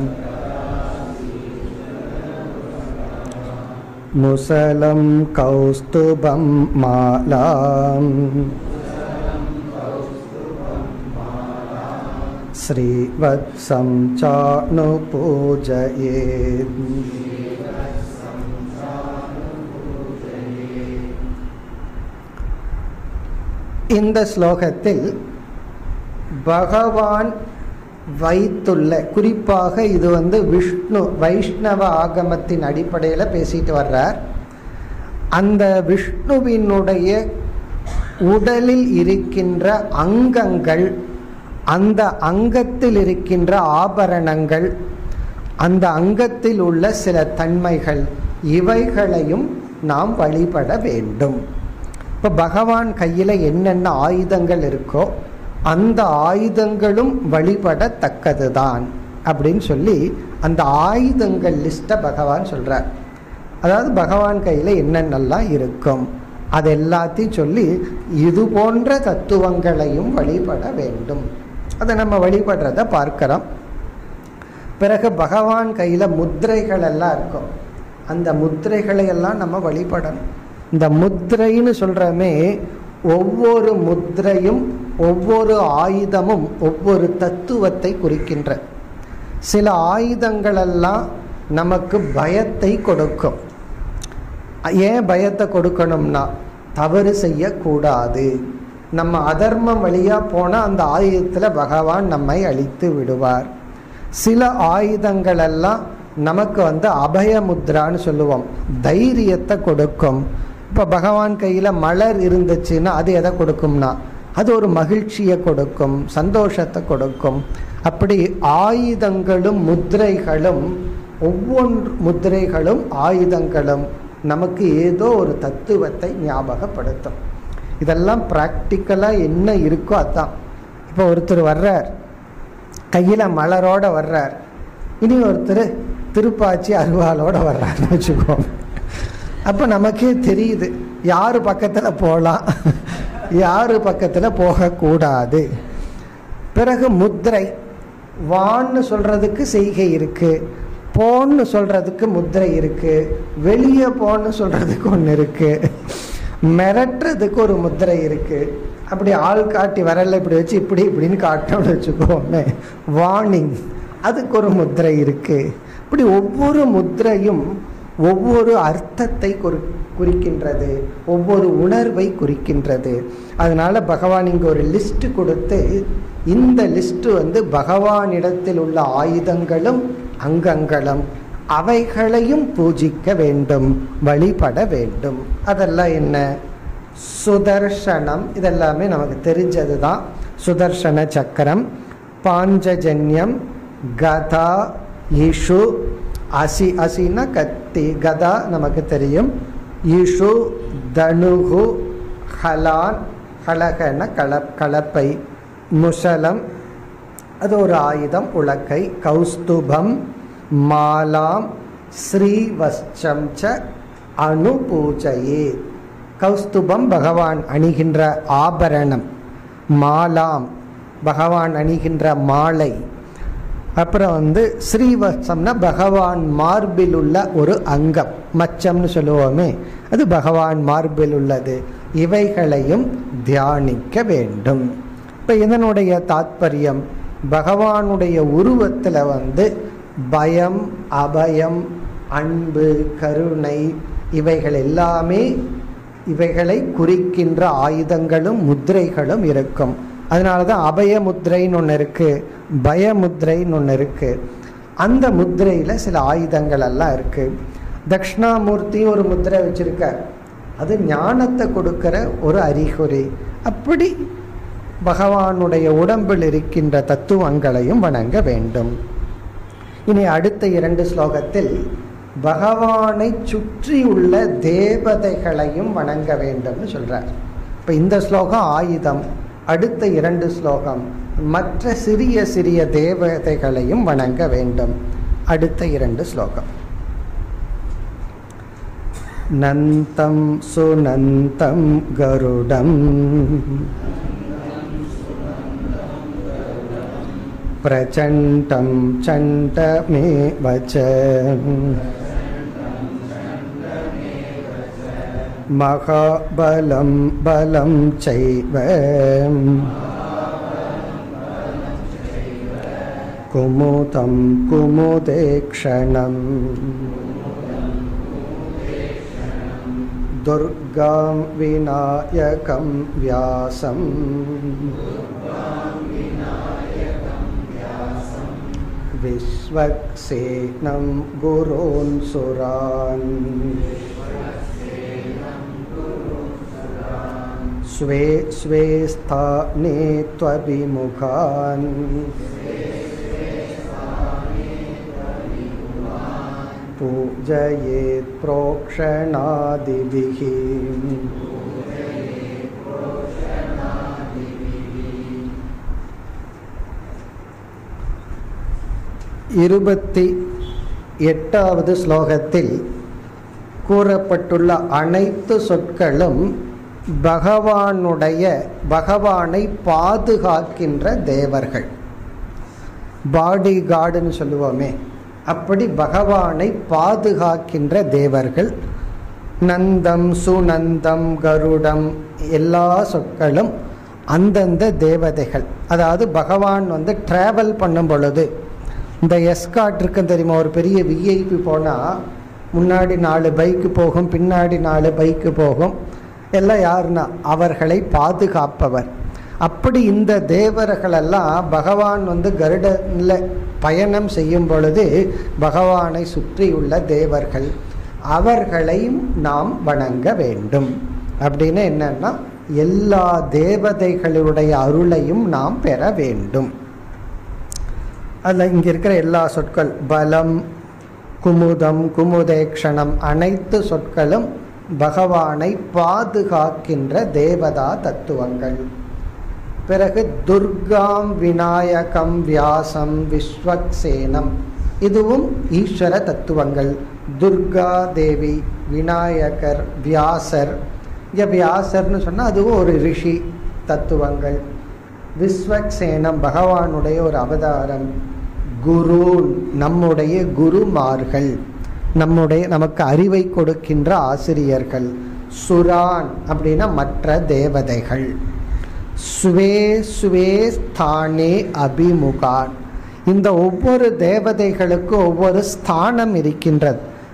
मुसलं कौस्तुभं मालाम् श्रीवत्सं चानुपूजयेत् இந்த ஸ்லோகத்தில் பகவான் வைத்துள்ள குறிப்பாக இது வந்து விஷ்ணு வைஷ்ணவ ஆகமத்தின் அடிப்படையில் பேசிட்டு வர்றார் அந்த விஷ்ணுவினுடைய உடலில் இருக்கின்ற அங்கங்கள் அந்த அங்கத்தில் இருக்கின்ற ஆபரணங்கள் அந்த அங்கத்தில் உள்ள சில தன்மைகள் இவைகளையும் நாம் வழிபட வேண்டும் இப்போ பகவான் கையில் என்னென்ன ஆயுதங்கள் இருக்கோ அந்த ஆயுதங்களும் வழிபடத்தக்கது தான் அப்படின்னு சொல்லி அந்த ஆயுதங்கள் லிஸ்ட்டை பகவான் சொல்கிறார் அதாவது பகவான் கையில் என்னென்னலாம் இருக்கும் அது எல்லாத்தையும் சொல்லி இது போன்ற தத்துவங்களையும் வழிபட வேண்டும் அதை நம்ம வழிபடுறத பார்க்கிறோம் பிறகு பகவான் கையில் முத்திரைகள் எல்லாம் இருக்கும் அந்த முத்திரைகளை எல்லாம் நம்ம வழிபடணும் இந்த முத்திரைன்னு சொல்கிறமே ஒவ்வொரு முத்திரையும் ஒவ்வொரு ஆயுதமும் ஒவ்வொரு தத்துவத்தை குறிக்கின்ற சில ஆயுதங்களெல்லாம் நமக்கு பயத்தை கொடுக்கும் ஏன் பயத்தை கொடுக்கணும்னா தவறு செய்யக்கூடாது நம்ம அதர்மம் வழியாக போனால் அந்த ஆயுதத்தில் பகவான் நம்மை அழித்து விடுவார் சில ஆயுதங்கள் எல்லாம் நமக்கு வந்து அபயமுத்ரான்னு சொல்லுவோம் தைரியத்தை கொடுக்கும் இப்போ பகவான் கையில் மலர் இருந்துச்சுன்னா அது எதை கொடுக்கும்னா அது ஒரு மகிழ்ச்சியை கொடுக்கும் சந்தோஷத்தை கொடுக்கும் அப்படி ஆயுதங்களும் முத்திரைகளும் ஒவ்வொன்று முத்திரைகளும் ஆயுதங்களும் நமக்கு ஏதோ ஒரு தத்துவத்தை ஞாபகப்படுத்தும் இதெல்லாம் ப்ராக்டிக்கலாக என்ன இருக்கோ அதான் இப்போ ஒருத்தர் வர்றார் கையில் மலரோட வர்றார் இனி ஒருத்தர் திருப்பாச்சி அருவாளோட வர்றாருன்னு வச்சுக்கோம் அப்போ நமக்கே தெரியுது யார் பக்கத்தில் போகலாம் யார் பக்கத்தில் போகக்கூடாது பிறகு முத்திரை வான்னு சொல்கிறதுக்கு செய்கை இருக்குது போன்னு சொல்கிறதுக்கு முத்திரை இருக்குது வெளியே போன்னு சொல்கிறதுக்கு ஒன்று இருக்குது மிரட்டுறதுக்கு ஒரு முத்திரை இருக்குது அப்படி ஆள் காட்டி வரல இப்படி வச்சு இப்படி இப்படின்னு காட்டணும்னு வச்சுக்கோமே வார்னிங் அதுக்கு ஒரு முத்திரை இருக்குது இப்படி ஒவ்வொரு முத்திரையும் ஒவ்வொரு அர்த்தத்தை குறி குறிக்கின்றது ஒவ்வொரு உணர்வை குறிக்கின்றது அதனால பகவான் இங்க ஒரு லிஸ்ட் கொடுத்து இந்த லிஸ்ட் வந்து பகவானிடத்தில் உள்ள ஆயுதங்களும் அங்கங்களும் அவைகளையும் பூஜிக்க வேண்டும் வழிபட வேண்டும் அதெல்லாம் என்ன சுதர்சனம் இதெல்லாமே நமக்கு தெரிஞ்சது தான் சுதர்சன சக்கரம் பாஞ்சஜன்யம் கதா இஷு அசி அசினா கத்தி கதா நமக்கு தெரியும் இஷு தனுகு ஹலான் ஹலகன கல கலப்பை முசலம் அது ஒரு ஆயுதம் உலக்கை கௌஸ்துபம் மாலாம் ஸ்ரீவஸ்சம் ச அனுபூஜையே கௌஸ்துபம் பகவான் அணிகின்ற ஆபரணம் மாலாம் பகவான் அணிகின்ற மாலை அப்புறம் வந்து ஸ்ரீவத்சம்னா பகவான் மார்பில் உள்ள ஒரு அங்கம் மச்சம்னு சொல்லுவோமே அது பகவான் மார்பில் உள்ளது இவைகளையும் தியானிக்க வேண்டும் இப்போ இதனுடைய தாத்பரியம் பகவானுடைய உருவத்தில் வந்து பயம் அபயம் அன்பு கருணை இவைகள் எல்லாமே இவைகளை குறிக்கின்ற ஆயுதங்களும் முத்திரைகளும் இருக்கும் அதனால தான் அபய முத்திரைன்னு ஒன்று இருக்கு பயமுத்திரைன்னு ஒன்று இருக்கு அந்த முத்திரையில் சில ஆயுதங்கள் எல்லாம் இருக்கு தட்சிணாமூர்த்தி ஒரு முத்திரை வச்சிருக்கார் அது ஞானத்தை கொடுக்கிற ஒரு அறிகுறி அப்படி பகவானுடைய உடம்பில் இருக்கின்ற தத்துவங்களையும் வணங்க வேண்டும் இனி அடுத்த இரண்டு ஸ்லோகத்தில் பகவானை சுற்றியுள்ள தேவதைகளையும் வணங்க வேண்டும்னு சொல்றார் இப்ப இந்த ஸ்லோகம் ஆயுதம் அடுத்த இரண்டு ஸ்லோகம் மற்ற சிறிய சிறிய தேவதைகளையும் வணங்க வேண்டும் அடுத்த இரண்டு ஸ்லோகம் நந்தம் சுனந்தம் கருடம் प्रचण्डं चण्डमेव च महाबलं बलं चैव कुमुदं कुमुदे क्षणम् दुर्गां विनायकं व्यासम् विश्वक्सेनं गुरोन् सुरान् स्वे स्वे स्थाने त्वभिमुखान् पूजयेत् प्रोक्षणादिभिः இருபத்தி எட்டாவது ஸ்லோகத்தில் கூறப்பட்டுள்ள அனைத்து சொற்களும் பகவானுடைய பகவானை பாதுகாக்கின்ற தேவர்கள் பாடி கார்டுன்னு சொல்லுவோமே அப்படி பகவானை பாதுகாக்கின்ற தேவர்கள் நந்தம் சுநந்தம் கருடம் எல்லா சொற்களும் அந்தந்த தேவதைகள் அதாவது பகவான் வந்து டிராவல் பண்ணும் பொழுது இந்த எஸ்காட் இருக்குன்னு தெரியுமா ஒரு பெரிய விஐபி போனால் முன்னாடி நாலு பைக்கு போகும் பின்னாடி நாலு பைக்கு போகும் எல்லாம் யாருன்னா அவர்களை பாதுகாப்பவர் அப்படி இந்த தேவர்களெல்லாம் பகவான் வந்து கருடனில் பயணம் செய்யும் பொழுது பகவானை சுற்றியுள்ள தேவர்கள் அவர்களையும் நாம் வணங்க வேண்டும் அப்படின்னு என்னன்னா எல்லா தேவதைகளுடைய அருளையும் நாம் பெற வேண்டும் அதில் இங்கே இருக்கிற எல்லா சொற்கள் பலம் குமுதம் குமுதேக்ஷணம் அனைத்து சொற்களும் பகவானை பாதுகாக்கின்ற தேவதா தத்துவங்கள் பிறகு துர்காம் விநாயகம் வியாசம் விஸ்வக்சேனம் இதுவும் ஈஸ்வர தத்துவங்கள் துர்கா தேவி விநாயகர் வியாசர் இங்கே வியாசர்னு சொன்னால் அதுவும் ஒரு ரிஷி தத்துவங்கள் விஸ்வக்சேனம் பகவானுடைய ஒரு அவதாரம் குரு நம்முடைய குருமார்கள் நம்முடைய நமக்கு அறிவை கொடுக்கின்ற ஆசிரியர்கள் சுரான் அப்படின்னா மற்ற தேவதைகள் சுவே சுவே ஸ்தானே அபிமுகான் இந்த ஒவ்வொரு தேவதைகளுக்கும் ஒவ்வொரு ஸ்தானம் இருக்கின்றது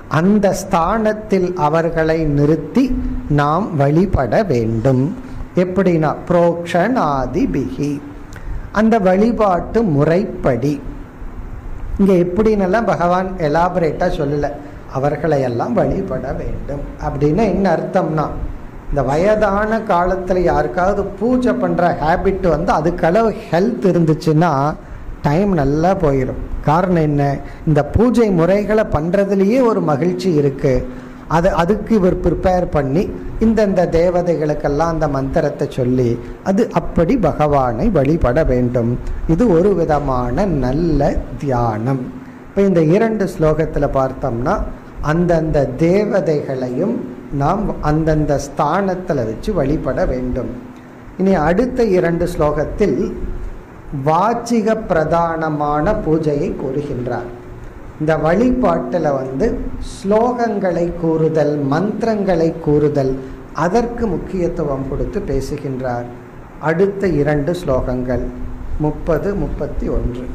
அந்த ஸ்தானத்தில் அவர்களை நிறுத்தி நாம் வழிபட வேண்டும் எப்படின்னா புரோக்ஷனாதி பிகி அந்த வழிபாட்டு முறைப்படி இங்க எப்படின்னெல்லாம் பகவான் எலாபரேட்டா சொல்லல அவர்களை எல்லாம் வழிபட வேண்டும் அப்படின்னு என்ன அர்த்தம்னா இந்த வயதான காலத்துல யாருக்காவது பூஜை பண்ற ஹேபிட் வந்து அதுக்களவு ஹெல்த் இருந்துச்சுன்னா டைம் நல்லா போயிடும் காரணம் என்ன இந்த பூஜை முறைகளை பண்றதுலயே ஒரு மகிழ்ச்சி இருக்கு அது அதுக்கு இவர் ப்ரிப்பேர் பண்ணி இந்தந்த தேவதைகளுக்கெல்லாம் அந்த மந்திரத்தை சொல்லி அது அப்படி பகவானை வழிபட வேண்டும் இது ஒரு விதமான நல்ல தியானம் இப்போ இந்த இரண்டு ஸ்லோகத்தில் பார்த்தோம்னா அந்தந்த தேவதைகளையும் நாம் அந்தந்த ஸ்தானத்தில் வச்சு வழிபட வேண்டும் இனி அடுத்த இரண்டு ஸ்லோகத்தில் வாச்சிக பிரதானமான பூஜையை கூறுகின்றார் இந்த வழிபாட்டில் வந்து ஸ்லோகங்களை கூறுதல் மந்திரங்களை கூறுதல் அதற்கு முக்கியத்துவம் கொடுத்து பேசுகின்றார் அடுத்த இரண்டு ஸ்லோகங்கள் முப்பது முப்பத்தி ஒன்று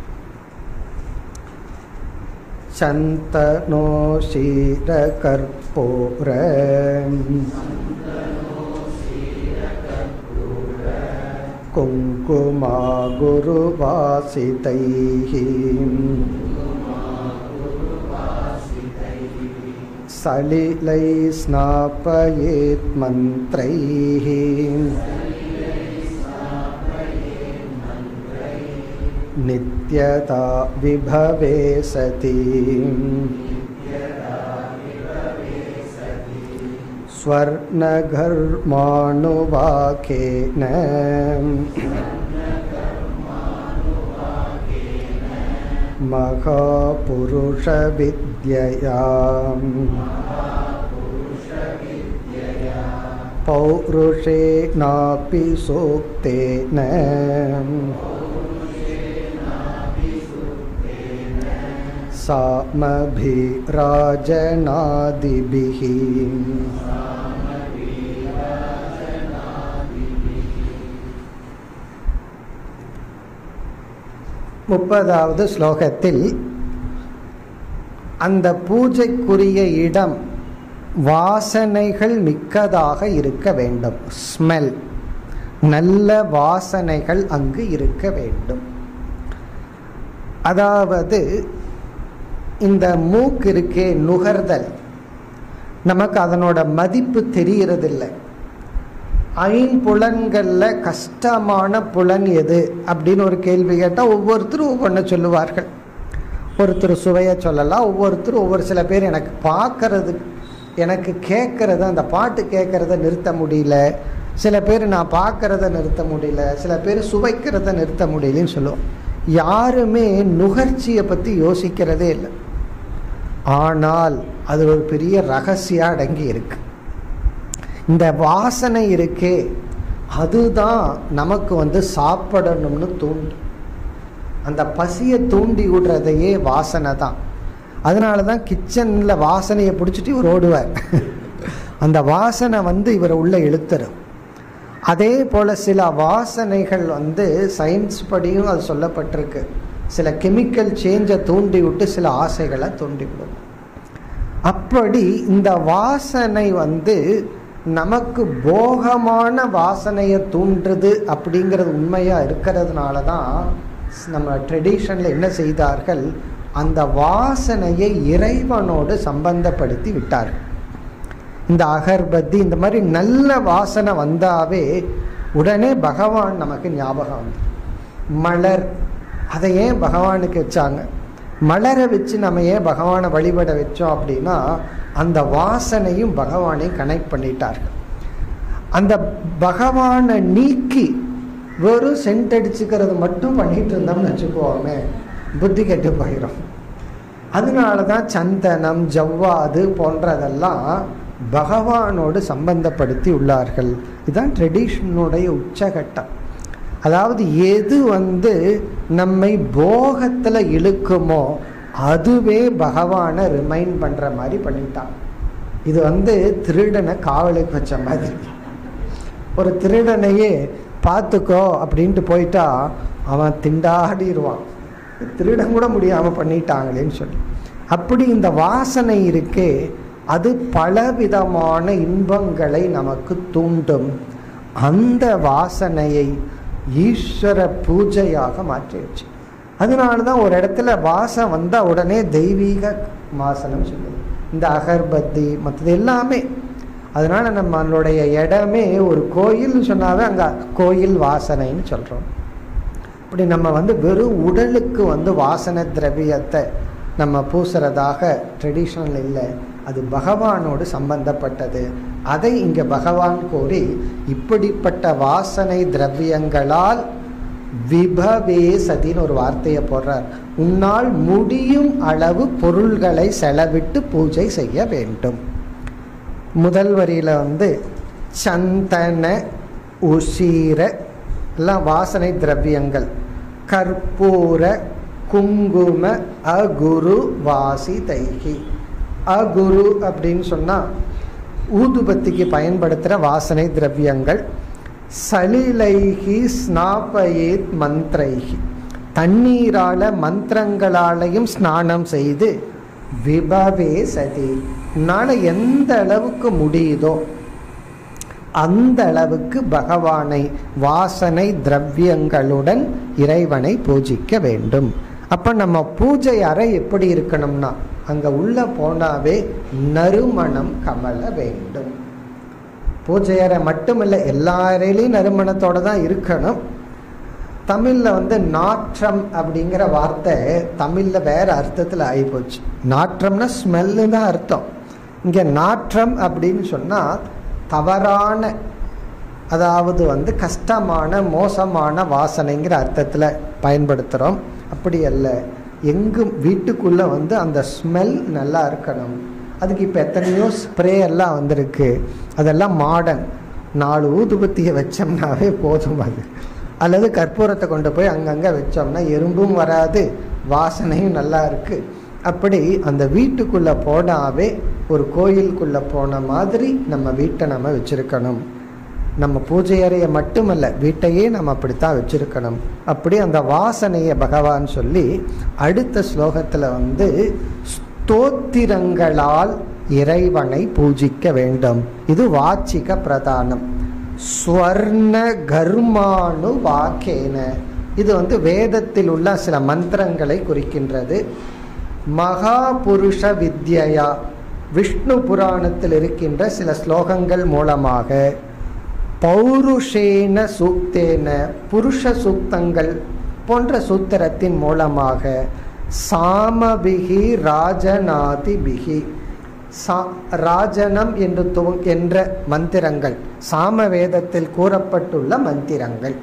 சந்தனோ ஷீர கற்பூர குங்குமா குருவாசிதைः सलिलै स्नापयेत् मन्त्रैः नित्यता विभवे सति स्वर्णघर्माणुवाकेन महापुरुषविद्यया पौरुषेणापि सूक्तेन सामभिराजनादिभिः முப்பதாவது ஸ்லோகத்தில் அந்த பூஜைக்குரிய இடம் வாசனைகள் மிக்கதாக இருக்க வேண்டும் ஸ்மெல் நல்ல வாசனைகள் அங்கு இருக்க வேண்டும் அதாவது இந்த மூக்கு இருக்கே நுகர்தல் நமக்கு அதனோட மதிப்பு தெரியறதில்லை ஐம்புலன்கள்ல கஷ்டமான புலன் எது அப்படின்னு ஒரு கேள்வி கேட்டால் ஒவ்வொருத்தரும் ஒவ்வொன்று சொல்லுவார்கள் ஒருத்தர் சுவையை சொல்லலாம் ஒவ்வொருத்தரும் ஒவ்வொரு சில பேர் எனக்கு பார்க்கறது எனக்கு கேட்கறத அந்த பாட்டு கேட்கறத நிறுத்த முடியல சில பேர் நான் பார்க்கறத நிறுத்த முடியல சில பேர் சுவைக்கிறத நிறுத்த முடியலன்னு சொல்லுவோம் யாருமே நுகர்ச்சியை பற்றி யோசிக்கிறதே இல்லை ஆனால் அது ஒரு பெரிய ரகசியம் அடங்கி இருக்கு இந்த வாசனை இருக்கே அதுதான் நமக்கு வந்து சாப்பிடணும்னு தூண்டும் அந்த பசியை தூண்டி விடுறதையே வாசனை தான் அதனால தான் கிச்சனில் வாசனையை பிடிச்சிட்டு இவர் ஓடுவார் அந்த வாசனை வந்து இவரை உள்ள இழுத்துரும் அதே போல் சில வாசனைகள் வந்து சயின்ஸ் படியும் அது சொல்லப்பட்டிருக்கு சில கெமிக்கல் சேஞ்சை தூண்டி விட்டு சில ஆசைகளை தூண்டி விடும் அப்படி இந்த வாசனை வந்து நமக்கு போகமான வாசனையை தூண்டுறது அப்படிங்கிறது உண்மையாக இருக்கிறதுனால தான் நம்ம ட்ரெடிஷனில் என்ன செய்தார்கள் அந்த வாசனையை இறைவனோடு சம்பந்தப்படுத்தி விட்டார்கள் இந்த அகர்பத்தி இந்த மாதிரி நல்ல வாசனை வந்தாவே உடனே பகவான் நமக்கு ஞாபகம் வந்து மலர் அதை ஏன் பகவானுக்கு வச்சாங்க மலரை வச்சு நம்ம ஏன் பகவானை வழிபட வச்சோம் அப்படின்னா அந்த வாசனையும் பகவானை கனெக்ட் பண்ணிட்டார்கள் அந்த பகவானை நீக்கி வெறும் சென்ட் அடிச்சுக்கிறது மட்டும் பண்ணிட்டு இருந்தோம்னு வச்சுக்கோமே புத்தி கெட்டு போயிடும் அதனால தான் சந்தனம் ஜவ்வாது போன்றதெல்லாம் பகவானோடு சம்பந்தப்படுத்தி உள்ளார்கள் இதுதான் ட்ரெடிஷனுடைய உச்சகட்டம் அதாவது எது வந்து நம்மை போகத்தில் இழுக்குமோ அதுவே பகவானை ரிமைண்ட் பண்ணுற மாதிரி பண்ணிட்டான் இது வந்து திருடனை காவலுக்கு வச்ச மாதிரி ஒரு திருடனையே பார்த்துக்கோ அப்படின்ட்டு போயிட்டா அவன் திண்டாடிடுவான் திருடன் கூட முடியாமல் பண்ணிட்டாங்களேன்னு சொல்லி அப்படி இந்த வாசனை இருக்கே அது பலவிதமான இன்பங்களை நமக்கு தூண்டும் அந்த வாசனையை ஈஸ்வர பூஜையாக மாற்றிடுச்சு அதனால தான் ஒரு இடத்துல வாசம் வந்தால் உடனே தெய்வீக வாசனம் சொல்லுது இந்த அகர்பத்தி மற்றது எல்லாமே அதனால நம்மளுடைய இடமே ஒரு கோயில்னு சொன்னாவே அங்கே கோயில் வாசனைன்னு சொல்கிறோம் இப்படி நம்ம வந்து வெறும் உடலுக்கு வந்து வாசனை திரவியத்தை நம்ம பூசுறதாக ட்ரெடிஷ்னல் இல்லை அது பகவானோடு சம்பந்தப்பட்டது அதை இங்கே பகவான் கூறி இப்படிப்பட்ட வாசனை திரவியங்களால் விபவே சதின்னு ஒரு வார்த்தையை போடுறார் உன்னால் முடியும் அளவு பொருள்களை செலவிட்டு பூஜை செய்ய வேண்டும் முதல் வரியில வந்து சந்தன உசீர எல்லாம் வாசனை திரவியங்கள் கற்பூர குங்கும அகுரு வாசி தைகி அகுரு அப்படின்னு சொன்னா ஊதுபத்திக்கு பயன்படுத்துகிற வாசனை திரவியங்கள் சலிலைகி ஸ்நாபயேத் மந்திரைகி தண்ணீரால மந்திரங்களாலையும் ஸ்நானம் செய்து விபவே சதி உன்னால எந்த அளவுக்கு முடியுதோ அந்த அளவுக்கு பகவானை வாசனை திரவியங்களுடன் இறைவனை பூஜிக்க வேண்டும் அப்ப நம்ம பூஜை அறை எப்படி இருக்கணும்னா அங்க உள்ள போனாவே நறுமணம் கமல வேண்டும் பூஜை அறை மட்டுமில்லை எல்லா அறையிலையும் நறுமணத்தோட தான் இருக்கணும் தமிழ்ல வந்து நாற்றம் அப்படிங்கிற வார்த்தை தமிழ்ல வேற அர்த்தத்துல ஆகிப்போச்சு நாற்றம்னா ஸ்மெல்லு தான் அர்த்தம் இங்க நாற்றம் அப்படின்னு சொன்னா தவறான அதாவது வந்து கஷ்டமான மோசமான வாசனைங்கிற அர்த்தத்தில் பயன்படுத்துகிறோம் அப்படி அல்ல எங்கும் வீட்டுக்குள்ள வந்து அந்த ஸ்மெல் நல்லா இருக்கணும் அதுக்கு இப்போ எத்தனையோ ஸ்ப்ரே எல்லாம் வந்திருக்கு அதெல்லாம் மாடர்ன் நாலு ஊதுபத்தியை வச்சோம்னாவே போதும் அது அல்லது கற்பூரத்தை கொண்டு போய் அங்கங்கே வச்சோம்னா எறும்பும் வராது வாசனையும் நல்லா இருக்கு அப்படி அந்த வீட்டுக்குள்ள போனாவே ஒரு கோயிலுக்குள்ள போன மாதிரி நம்ம வீட்டை நம்ம வச்சிருக்கணும் நம்ம பூஜை அறையை மட்டுமல்ல வீட்டையே நம்ம அப்படித்தான் வச்சிருக்கணும் அப்படி அந்த வாசனையை பகவான் சொல்லி அடுத்த ஸ்லோகத்துல வந்து ஸ்தோத்திரங்களால் இறைவனை பூஜிக்க வேண்டும் இது வாச்சிக பிரதானம் ஸ்வர்ண கர்மானு வாக்கேன இது வந்து வேதத்தில் உள்ள சில மந்திரங்களை குறிக்கின்றது மகா புருஷ வித்யா விஷ்ணு புராணத்தில் இருக்கின்ற சில ஸ்லோகங்கள் மூலமாக பௌருஷேன சூக்தேன புருஷ சூக்தங்கள் போன்ற சூத்திரத்தின் மூலமாக சாமபிகி ராஜநாதிபிகி சா ராஜனம் என்று துவ என்ற மந்திரங்கள் சாம வேதத்தில் கூறப்பட்டுள்ள மந்திரங்கள்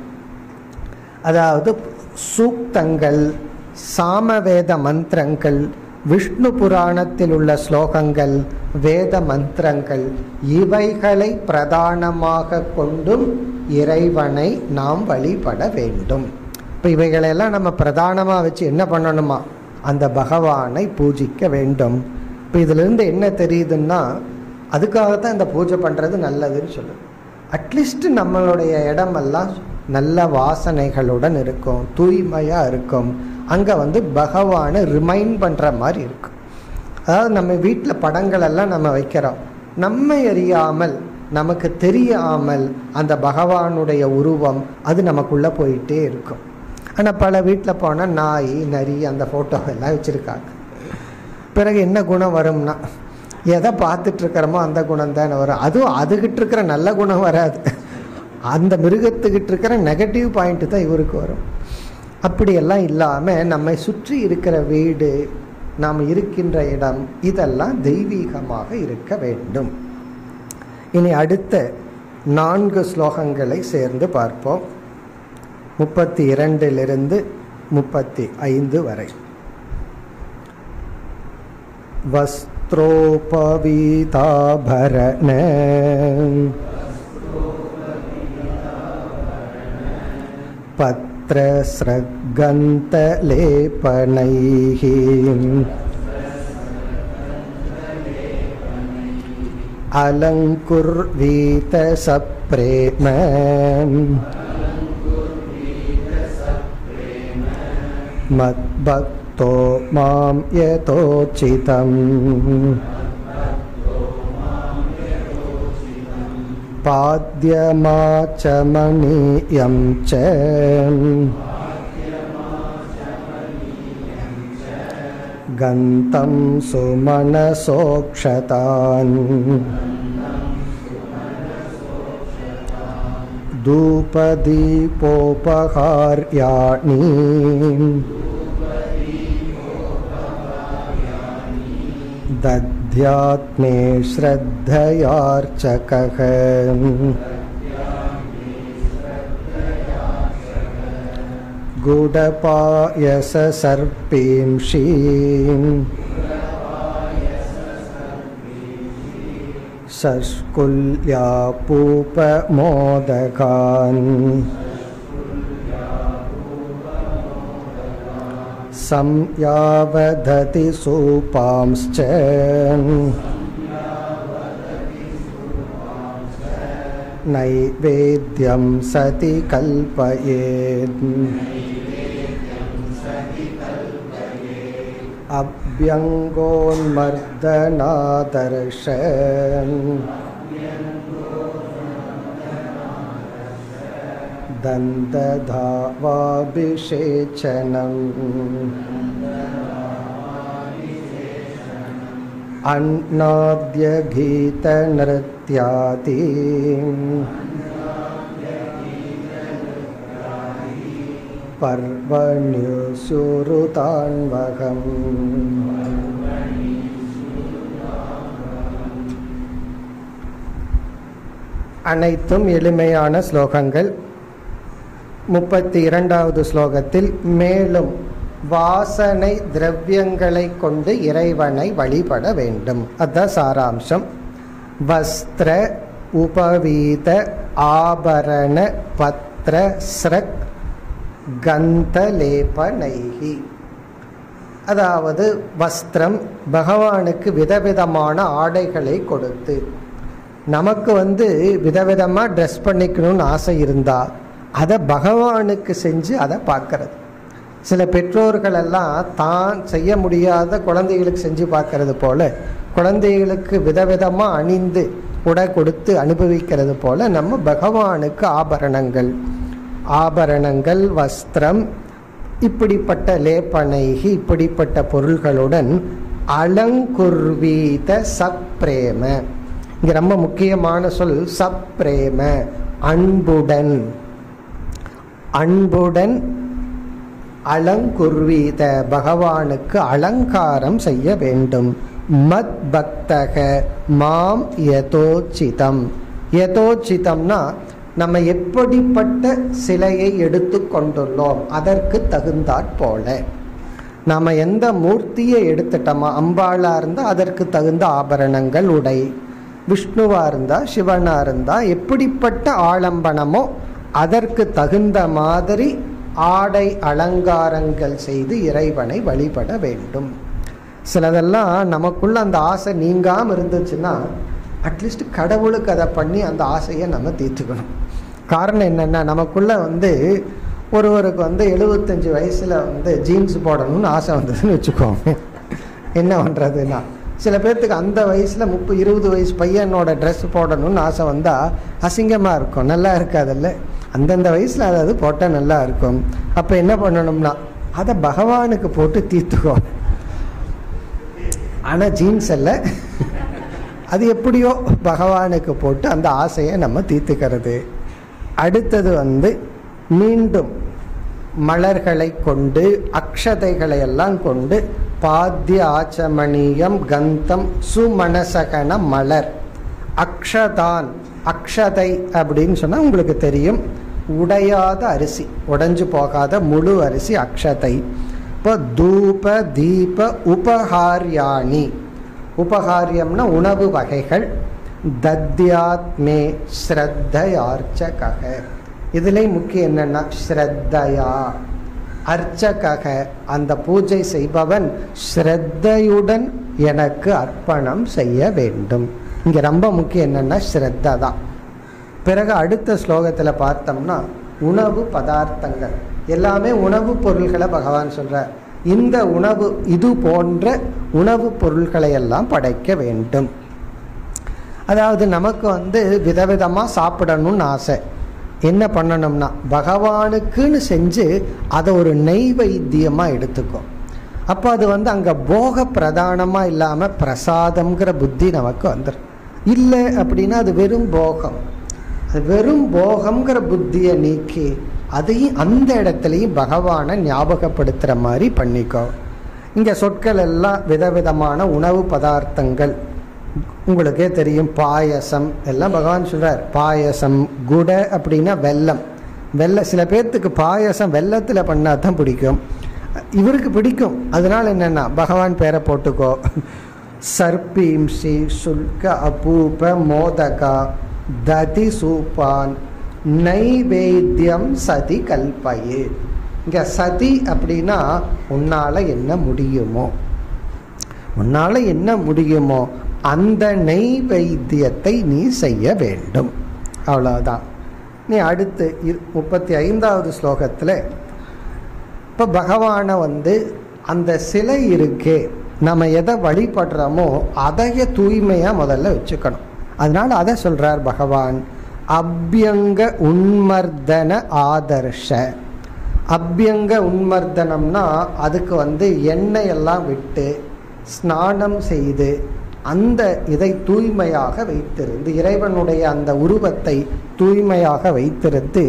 அதாவது சூக்தங்கள் சாமவேத மந்திரங்கள் விஷ்ணு புராணத்தில் உள்ள ஸ்லோகங்கள் வேத மந்திரங்கள் இவைகளை பிரதானமாக கொண்டும் இறைவனை நாம் வழிபட வேண்டும் இப்போ இவைகளெல்லாம் நம்ம பிரதானமாக வச்சு என்ன பண்ணணுமா அந்த பகவானை பூஜிக்க வேண்டும் இப்போ இதிலிருந்து என்ன தெரியுதுன்னா அதுக்காகத்தான் இந்த பூஜை பண்ணுறது நல்லதுன்னு சொல்லுது அட்லீஸ்ட் நம்மளுடைய இடமெல்லாம் நல்ல வாசனைகளுடன் இருக்கும் தூய்மையாக இருக்கும் அங்கே வந்து பகவானை ரிமைண்ட் பண்ணுற மாதிரி இருக்கும் அதாவது நம்ம வீட்டில் படங்கள் எல்லாம் நம்ம வைக்கிறோம் நம்மை அறியாமல் நமக்கு தெரியாமல் அந்த பகவானுடைய உருவம் அது நமக்குள்ளே போயிட்டே இருக்கும் ஆனால் பல வீட்டில் போனால் நாய் நரி அந்த ஃபோட்டோ எல்லாம் வச்சுருக்காங்க பிறகு என்ன குணம் வரும்னா எதை பார்த்துட்டு இருக்கிறோமோ அந்த குணம் தானே வரும் அதுவும் அதுகிட்ட இருக்கிற நல்ல குணம் வராது அந்த மிருகத்துக்கிட்ட இருக்கிற நெகட்டிவ் பாயிண்ட் தான் இவருக்கு வரும் அப்படியெல்லாம் இல்லாமல் நம்மை சுற்றி இருக்கிற வீடு நாம் இருக்கின்ற இடம் இதெல்லாம் தெய்வீகமாக இருக்க வேண்டும் இனி அடுத்த நான்கு ஸ்லோகங்களை சேர்ந்து பார்ப்போம் முப்பத்தி இரண்டிலிருந்து முப்பத்தி ஐந்து வரை वस्त्रोपवीताभरण पत्रस्रग्गन्तलेपनैः अलङ्कुर्वीत सप्रेम मद्भक्तो मां यतोचितम् पाद्यमाचमनीयं च गन्तं सुमनसोक्षतान् धूपदीपोपहार्याणि दध्यात्मे श्रद्धयार्चकः गुडपायससर्पींषीम् शष्कुल्या पूपमोदकान् संयावदति सूपांश्च नैवेद्यं सति कल्पयेत् अभ्यङ्गोन्मर्दनादर्श दन्तधावाभिषेचनम् अन्नाद्यगीतनृत्यादि पर्वण्युसुरुतान्वहम् அனைத்தும் எளிமையான ஸ்லோகங்கள் முப்பத்தி இரண்டாவது ஸ்லோகத்தில் மேலும் வாசனை திரவியங்களை கொண்டு இறைவனை வழிபட வேண்டும் அதுதான் சாராம்சம் வஸ்திர உபவீத ஆபரண பத்ர ஸ்ரக் கந்தலேபனைகி அதாவது வஸ்திரம் பகவானுக்கு விதவிதமான ஆடைகளை கொடுத்து நமக்கு வந்து விதவிதமாக ட்ரெஸ் பண்ணிக்கணும்னு ஆசை இருந்தா அதை பகவானுக்கு செஞ்சு அதை பார்க்கறது சில பெற்றோர்கள் எல்லாம் தான் செய்ய முடியாத குழந்தைகளுக்கு செஞ்சு பார்க்கறது போல குழந்தைகளுக்கு விதவிதமாக அணிந்து உடை கொடுத்து அனுபவிக்கிறது போல நம்ம பகவானுக்கு ஆபரணங்கள் ஆபரணங்கள் வஸ்திரம் இப்படிப்பட்ட லேப்பனைகி இப்படிப்பட்ட பொருள்களுடன் அலங்குர்வீத சப்ரேம இங்க ரொம்ப முக்கியமான சொல் சப்ரேம அன்புடன் அன்புடன் அலங்குர்வீத பகவானுக்கு அலங்காரம் செய்ய வேண்டும் மத் பக்தக மாம் யதோச்சிதம் யதோச்சிதம்னா நம்ம எப்படிப்பட்ட சிலையை எடுத்து கொண்டுள்ளோம் அதற்கு தகுந்தாற் போல நாம எந்த மூர்த்தியை எடுத்துட்டோமா அம்பாளா இருந்தா அதற்கு தகுந்த ஆபரணங்கள் உடை விஷ்ணுவா இருந்தா சிவனா இருந்தா எப்படிப்பட்ட ஆலம்பனமோ அதற்கு தகுந்த மாதிரி ஆடை அலங்காரங்கள் செய்து இறைவனை வழிபட வேண்டும் சிலதெல்லாம் நமக்குள்ள அந்த ஆசை நீங்காம இருந்துச்சுன்னா அட்லீஸ்ட் கடவுளுக்கு அதை பண்ணி அந்த ஆசையை நம்ம தீர்த்துக்கணும் காரணம் என்னென்னா நமக்குள்ள வந்து ஒருவருக்கு வந்து எழுபத்தஞ்சு வயசில் வந்து ஜீன்ஸ் போடணும்னு ஆசை வந்ததுன்னு வச்சுக்கோங்க என்ன பண்ணுறதுன்னா சில பேர்த்துக்கு அந்த வயசில் முப்பது இருபது வயசு பையனோட ட்ரெஸ் போடணும்னு ஆசை வந்தால் அசிங்கமாக இருக்கும் நல்லா இருக்காதுல்ல அந்தந்த வயசில் அதாவது போட்டால் நல்லா இருக்கும் அப்போ என்ன பண்ணணும்னா அதை பகவானுக்கு போட்டு தீர்த்துக்கோ ஆனால் ஜீன்ஸ் அல்ல அது எப்படியோ பகவானுக்கு போட்டு அந்த ஆசையை நம்ம தீர்த்துக்கிறது அடுத்தது வந்து மீண்டும் மலர்களை கொண்டு அக்ஷதைகளை எல்லாம் கொண்டு பாத்திய ஆச்சமணியம் கந்தம் சுமனசகன மலர் அக்ஷதான் அக்ஷதை அப்படின்னு சொன்னா உங்களுக்கு தெரியும் உடையாத அரிசி உடைஞ்சு போகாத முழு அரிசி அக்ஷதை இப்போ தூப தீப உபகாரியாணி உபகாரியம்னா உணவு வகைகள் தத்யாத்மே ஸ்ரத்தையார்ச்சக இதுல முக்கியம் என்னன்னா ஸ்ரத்தையா அர்ச்சக அந்த பூஜை செய்பவன் ஸ்ரத்தையுடன் எனக்கு அர்ப்பணம் செய்ய வேண்டும் இங்க ரொம்ப முக்கியம் என்னன்னா ஸ்ரத்த தான் பிறகு அடுத்த ஸ்லோகத்துல பார்த்தோம்னா உணவு பதார்த்தங்கள் எல்லாமே உணவு பொருள்களை பகவான் சொல்ற இந்த உணவு இது போன்ற உணவுப் பொருள்களை எல்லாம் படைக்க வேண்டும் அதாவது நமக்கு வந்து விதவிதமாக சாப்பிடணும்னு ஆசை என்ன பண்ணணும்னா பகவானுக்குன்னு செஞ்சு அதை ஒரு நெய்வைத்தியமாக எடுத்துக்கும் அப்போ அது வந்து அங்கே போக பிரதானமாக இல்லாமல் பிரசாதம்ங்கிற புத்தி நமக்கு வந்துடும் இல்லை அப்படின்னா அது வெறும் போகம் அது வெறும் போகம்ங்கிற புத்தியை நீக்கி அதையும் அந்த இடத்துலையும் பகவானை ஞாபகப்படுத்துகிற மாதிரி பண்ணிக்கோ இங்கே சொற்கள் எல்லாம் விதவிதமான உணவு பதார்த்தங்கள் உங்களுக்கே தெரியும் பாயசம் எல்லாம் பகவான் சொல்றார் பாயசம் குட அப்படின்னா வெல்லம் வெல்ல சில பேர்த்துக்கு பாயசம் வெள்ளத்தில் பண்ணால் தான் பிடிக்கும் இவருக்கு பிடிக்கும் அதனால என்னென்னா பகவான் பேரை போட்டுக்கோ சர்பீம்சி சுல்க அபூப மோதகா ததி சூப்பான் நைவேத்தியம் சதி கல்பயே இங்க சதி அப்படின்னா உன்னால என்ன முடியுமோ உன்னால என்ன முடியுமோ அந்த நெய்வைத்தியத்தை நீ செய்ய வேண்டும் அவ்வளோதான் நீ அடுத்து முப்பத்தி ஐந்தாவது ஸ்லோகத்தில் இப்போ பகவானை வந்து அந்த சிலை இருக்கே நம்ம எதை வழிபடுறோமோ அதைய தூய்மையாக முதல்ல வச்சுக்கணும் அதனால அதை சொல்றார் பகவான் அபியங்க உன்மர்தன ஆதர்ஷ அபியங்க உன்மர்தனம்னா அதுக்கு வந்து எண்ணெய் எல்லாம் விட்டு ஸ்நானம் செய்து அந்த இதை தூய்மையாக வைத்திருந்து இறைவனுடைய அந்த உருவத்தை தூய்மையாக வைத்திருந்து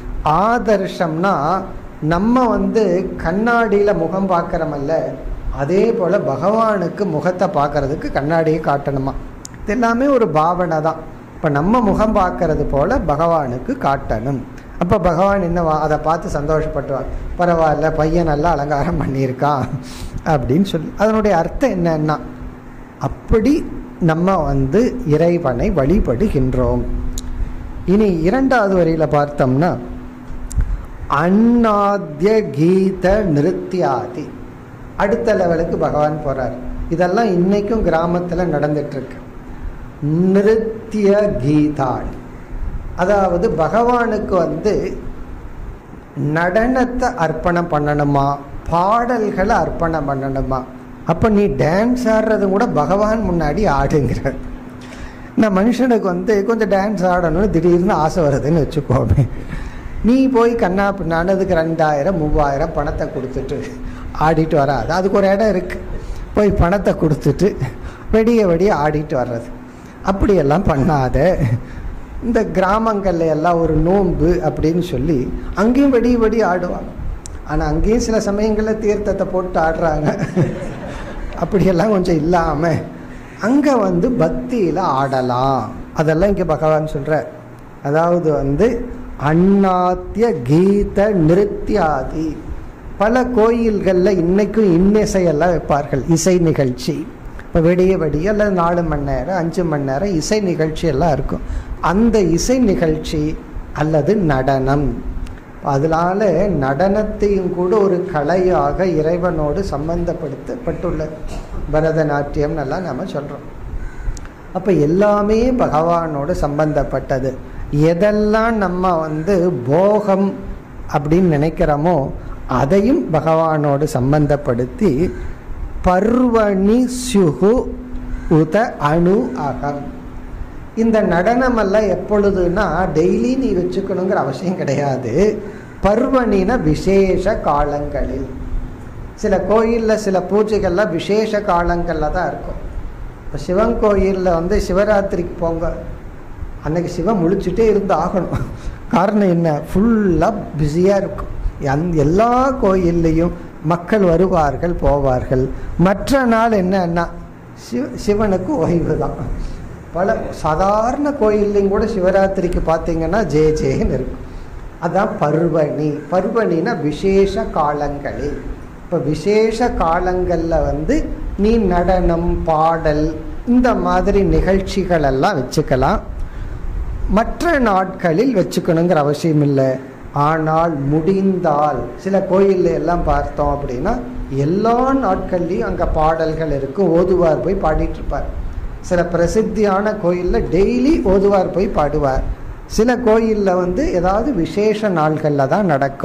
ஆதர்ஷம்னா நம்ம வந்து கண்ணாடியில் முகம் பார்க்குறோமல்ல அதே போல் பகவானுக்கு முகத்தை பார்க்கறதுக்கு கண்ணாடியை காட்டணுமா இது எல்லாமே ஒரு பாவனை தான் இப்போ நம்ம முகம் பார்க்கறது போல பகவானுக்கு காட்டணும் அப்போ பகவான் என்னவா அதை பார்த்து சந்தோஷப்பட்டுவார் பரவாயில்ல பையன் நல்லா அலங்காரம் பண்ணியிருக்கான் அப்படின்னு சொல்லி அதனுடைய அர்த்தம் என்னன்னா அப்படி நம்ம வந்து இறைவனை வழிபடுகின்றோம் இனி இரண்டாவது வரியில பார்த்தோம்னா அண்ணாத்திய கீத நிருத்தியாதி அடுத்த லெவலுக்கு பகவான் போறார் இதெல்லாம் இன்னைக்கும் கிராமத்துல நடந்துட்டு இருக்கு நிருத்திய கீதாள் அதாவது பகவானுக்கு வந்து நடனத்தை அர்ப்பணம் பண்ணணுமா பாடல்களை அர்ப்பணம் பண்ணணுமா அப்போ நீ டான்ஸ் ஆடுறது கூட பகவான் முன்னாடி ஆடுங்கிற இந்த மனுஷனுக்கு வந்து கொஞ்சம் டான்ஸ் ஆடணும்னு திடீர்னு ஆசை வருதுன்னு வச்சுக்கோமே நீ போய் கண்ணா பின்னானதுக்கு ரெண்டாயிரம் மூவாயிரம் பணத்தை கொடுத்துட்டு ஆடிட்டு வராது அதுக்கு ஒரு இடம் இருக்கு போய் பணத்தை கொடுத்துட்டு வெடிய வெடிய ஆடிட்டு வர்றது அப்படியெல்லாம் பண்ணாத இந்த கிராமங்கள்ல எல்லாம் ஒரு நோன்பு அப்படின்னு சொல்லி அங்கேயும் வெடி வெடி ஆடுவாங்க ஆனால் அங்கேயும் சில சமயங்களில் தீர்த்தத்தை போட்டு ஆடுறாங்க அப்படியெல்லாம் கொஞ்சம் இல்லாமல் அங்கே வந்து பக்தியில் ஆடலாம் அதெல்லாம் இங்கே பகவான் சொல்கிற அதாவது வந்து அண்ணாத்திய கீத நிருத்தியாதி பல கோயில்களில் இன்னைக்கும் இன்னிசையெல்லாம் வைப்பார்கள் இசை நிகழ்ச்சி இப்போ விடிய விடிய அல்லது நாலு மணி நேரம் அஞ்சு மணி நேரம் இசை நிகழ்ச்சி எல்லாம் இருக்கும் அந்த இசை நிகழ்ச்சி அல்லது நடனம் அதனால நடனத்தையும் கூட ஒரு கலையாக இறைவனோடு சம்பந்தப்படுத்தப்பட்டுள்ளது பரதநாட்டியம் எல்லாம் நம்ம சொல்றோம் அப்ப எல்லாமே பகவானோடு சம்பந்தப்பட்டது எதெல்லாம் நம்ம வந்து போகம் அப்படின்னு நினைக்கிறோமோ அதையும் பகவானோடு சம்பந்தப்படுத்தி பர்வணி சுகு உத அணு அகம் இந்த நடனம் எல்லாம் எப்பொழுதுனா டெய்லி நீ வச்சுக்கணுங்கிற அவசியம் கிடையாது பர்வணின விசேஷ காலங்களில் சில கோயிலில் சில பூஜைகள்லாம் விசேஷ காலங்களில் தான் இருக்கும் இப்போ சிவன் கோயிலில் வந்து சிவராத்திரிக்கு போங்க அன்னைக்கு சிவன் முழிச்சுட்டே இருந்து ஆகணும் காரணம் என்ன ஃபுல்லாக பிஸியாக இருக்கும் அந் எல்லா கோயில்லையும் மக்கள் வருவார்கள் போவார்கள் மற்ற நாள் என்னன்னா சிவ சிவனுக்கு ஓய்வு தான் பல சாதாரண கோயில்லையும் கூட சிவராத்திரிக்கு பார்த்தீங்கன்னா ஜே ஜேன்னு இருக்கும் அதான் பர்வணி பர்வணினா விசேஷ காலங்களில் இப்போ விசேஷ காலங்களில் வந்து நீ நடனம் பாடல் இந்த மாதிரி நிகழ்ச்சிகள் எல்லாம் வச்சுக்கலாம் மற்ற நாட்களில் வச்சுக்கணுங்கிற அவசியம் இல்லை ஆனால் முடிந்தால் சில கோயில்ல எல்லாம் பார்த்தோம் அப்படின்னா எல்லா நாட்கள்லையும் அங்கே பாடல்கள் இருக்கும் ஓதுவார் போய் பாடிட்டு இருப்பார் சில பிரசித்தியான கோயிலில் டெய்லி ஓதுவார் போய் பாடுவார் சில கோயிலில் வந்து ஏதாவது விசேஷ நாள்களில் தான் நடக்கும்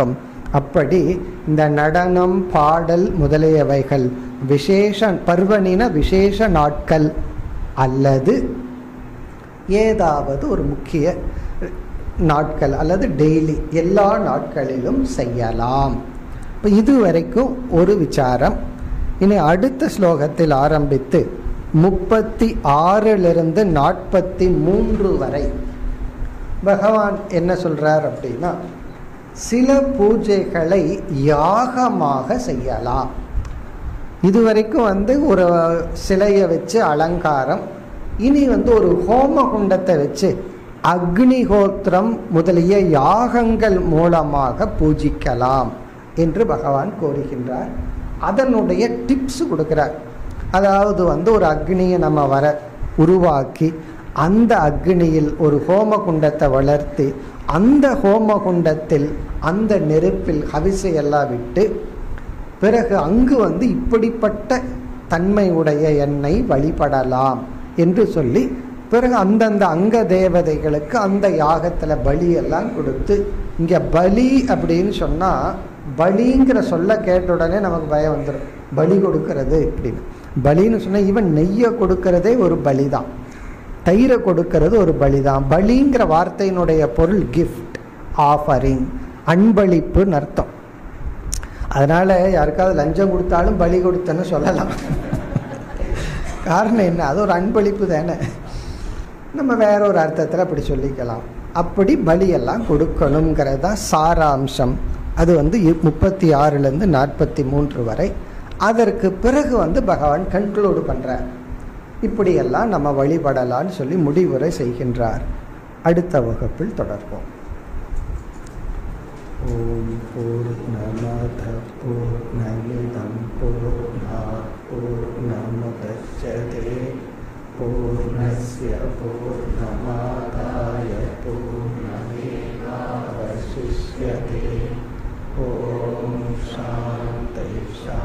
அப்படி இந்த நடனம் பாடல் முதலியவைகள் விசேஷ பர்வணின விசேஷ நாட்கள் அல்லது ஏதாவது ஒரு முக்கிய நாட்கள் அல்லது டெய்லி எல்லா நாட்களிலும் செய்யலாம் இப்போ இதுவரைக்கும் ஒரு விசாரம் இனி அடுத்த ஸ்லோகத்தில் ஆரம்பித்து முப்பத்தி ஆறிலிருந்து நாற்பத்தி மூன்று வரை பகவான் என்ன சொல்றார் அப்படின்னா சில பூஜைகளை யாகமாக செய்யலாம் இதுவரைக்கும் வந்து ஒரு சிலையை வச்சு அலங்காரம் இனி வந்து ஒரு ஹோம குண்டத்தை வச்சு அக்னிஹோத்திரம் முதலிய யாகங்கள் மூலமாக பூஜிக்கலாம் என்று பகவான் கோருகின்றார் அதனுடைய டிப்ஸ் கொடுக்கிறார் அதாவது வந்து ஒரு அக்னியை நம்ம வர உருவாக்கி அந்த அக்னியில் ஒரு ஹோம குண்டத்தை வளர்த்து அந்த ஹோம குண்டத்தில் அந்த நெருப்பில் ஹவிசை எல்லாம் விட்டு பிறகு அங்கு வந்து இப்படிப்பட்ட தன்மை உடைய எண்ணெய் வழிபடலாம் என்று சொல்லி பிறகு அந்தந்த அங்க தேவதைகளுக்கு அந்த யாகத்துல பலி எல்லாம் கொடுத்து இங்க பலி அப்படின்னு சொன்னா பலிங்கிற சொல்ல கேட்ட உடனே நமக்கு பயம் வந்துடும் பலி கொடுக்கறது அப்படின்னு பலின்னு சொன்னா இவன் நெய்யை கொடுக்கறதே ஒரு பலிதான் தயிரை கொடுக்கறது ஒரு பலிதான் பலிங்கிற வார்த்தையினுடைய பொருள் கிஃப்ட் ஆஃபரிங் அன்பளிப்புன்னு அர்த்தம் அதனால யாருக்காவது லஞ்சம் கொடுத்தாலும் பலி கொடுத்தன்னு சொல்லலாம் காரணம் என்ன அது ஒரு அன்பளிப்பு தானே நம்ம வேற ஒரு அர்த்தத்தில் அப்படி சொல்லிக்கலாம் அப்படி பலியெல்லாம் கொடுக்கணுங்கிறது தான் சாராம்சம் அது வந்து முப்பத்தி ஆறுலேருந்து நாற்பத்தி மூன்று வரை அதற்கு பிறகு வந்து பகவான் கன்க்ளூடு பண்ணுறார் இப்படியெல்லாம் நம்ம வழிபடலான்னு சொல்லி முடிவுரை செய்கின்றார் அடுத்த வகுப்பில் தொடர்போம் ஓம் பூர்ணமத பூர்ணமிதம் பூர்ணா பூர்ணமுதச்சதே பூர்ணஸ்ய பூர்ணமாதாய பூர்ணமேவாவசிஷ்யதே ஓம் சாந்தை